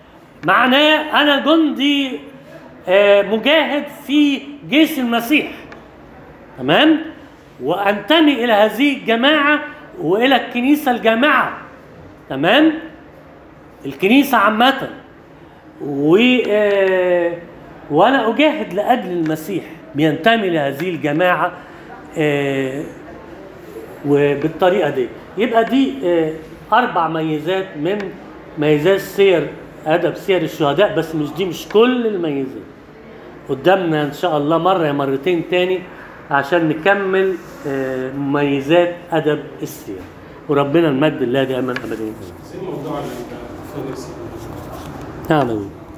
معناه انا جندي آه، مجاهد في جيش المسيح تمام وانتمي الى هذه الجماعه والى الكنيسه الجامعه تمام الكنيسه عامه و آه، وانا اجاهد لاجل المسيح بينتمي لهذه الجماعه آه، وبالطريقه دي يبقى دي آه، اربع ميزات من ميزات سير ادب سير الشهداء بس مش دي مش كل الميزات قدامنا ان شاء الله مره يا مرتين تاني عشان نكمل آه، مميزات ادب السير وربنا المجد الله دائما ابدا زي موضوع الفريسي نعم أبوي.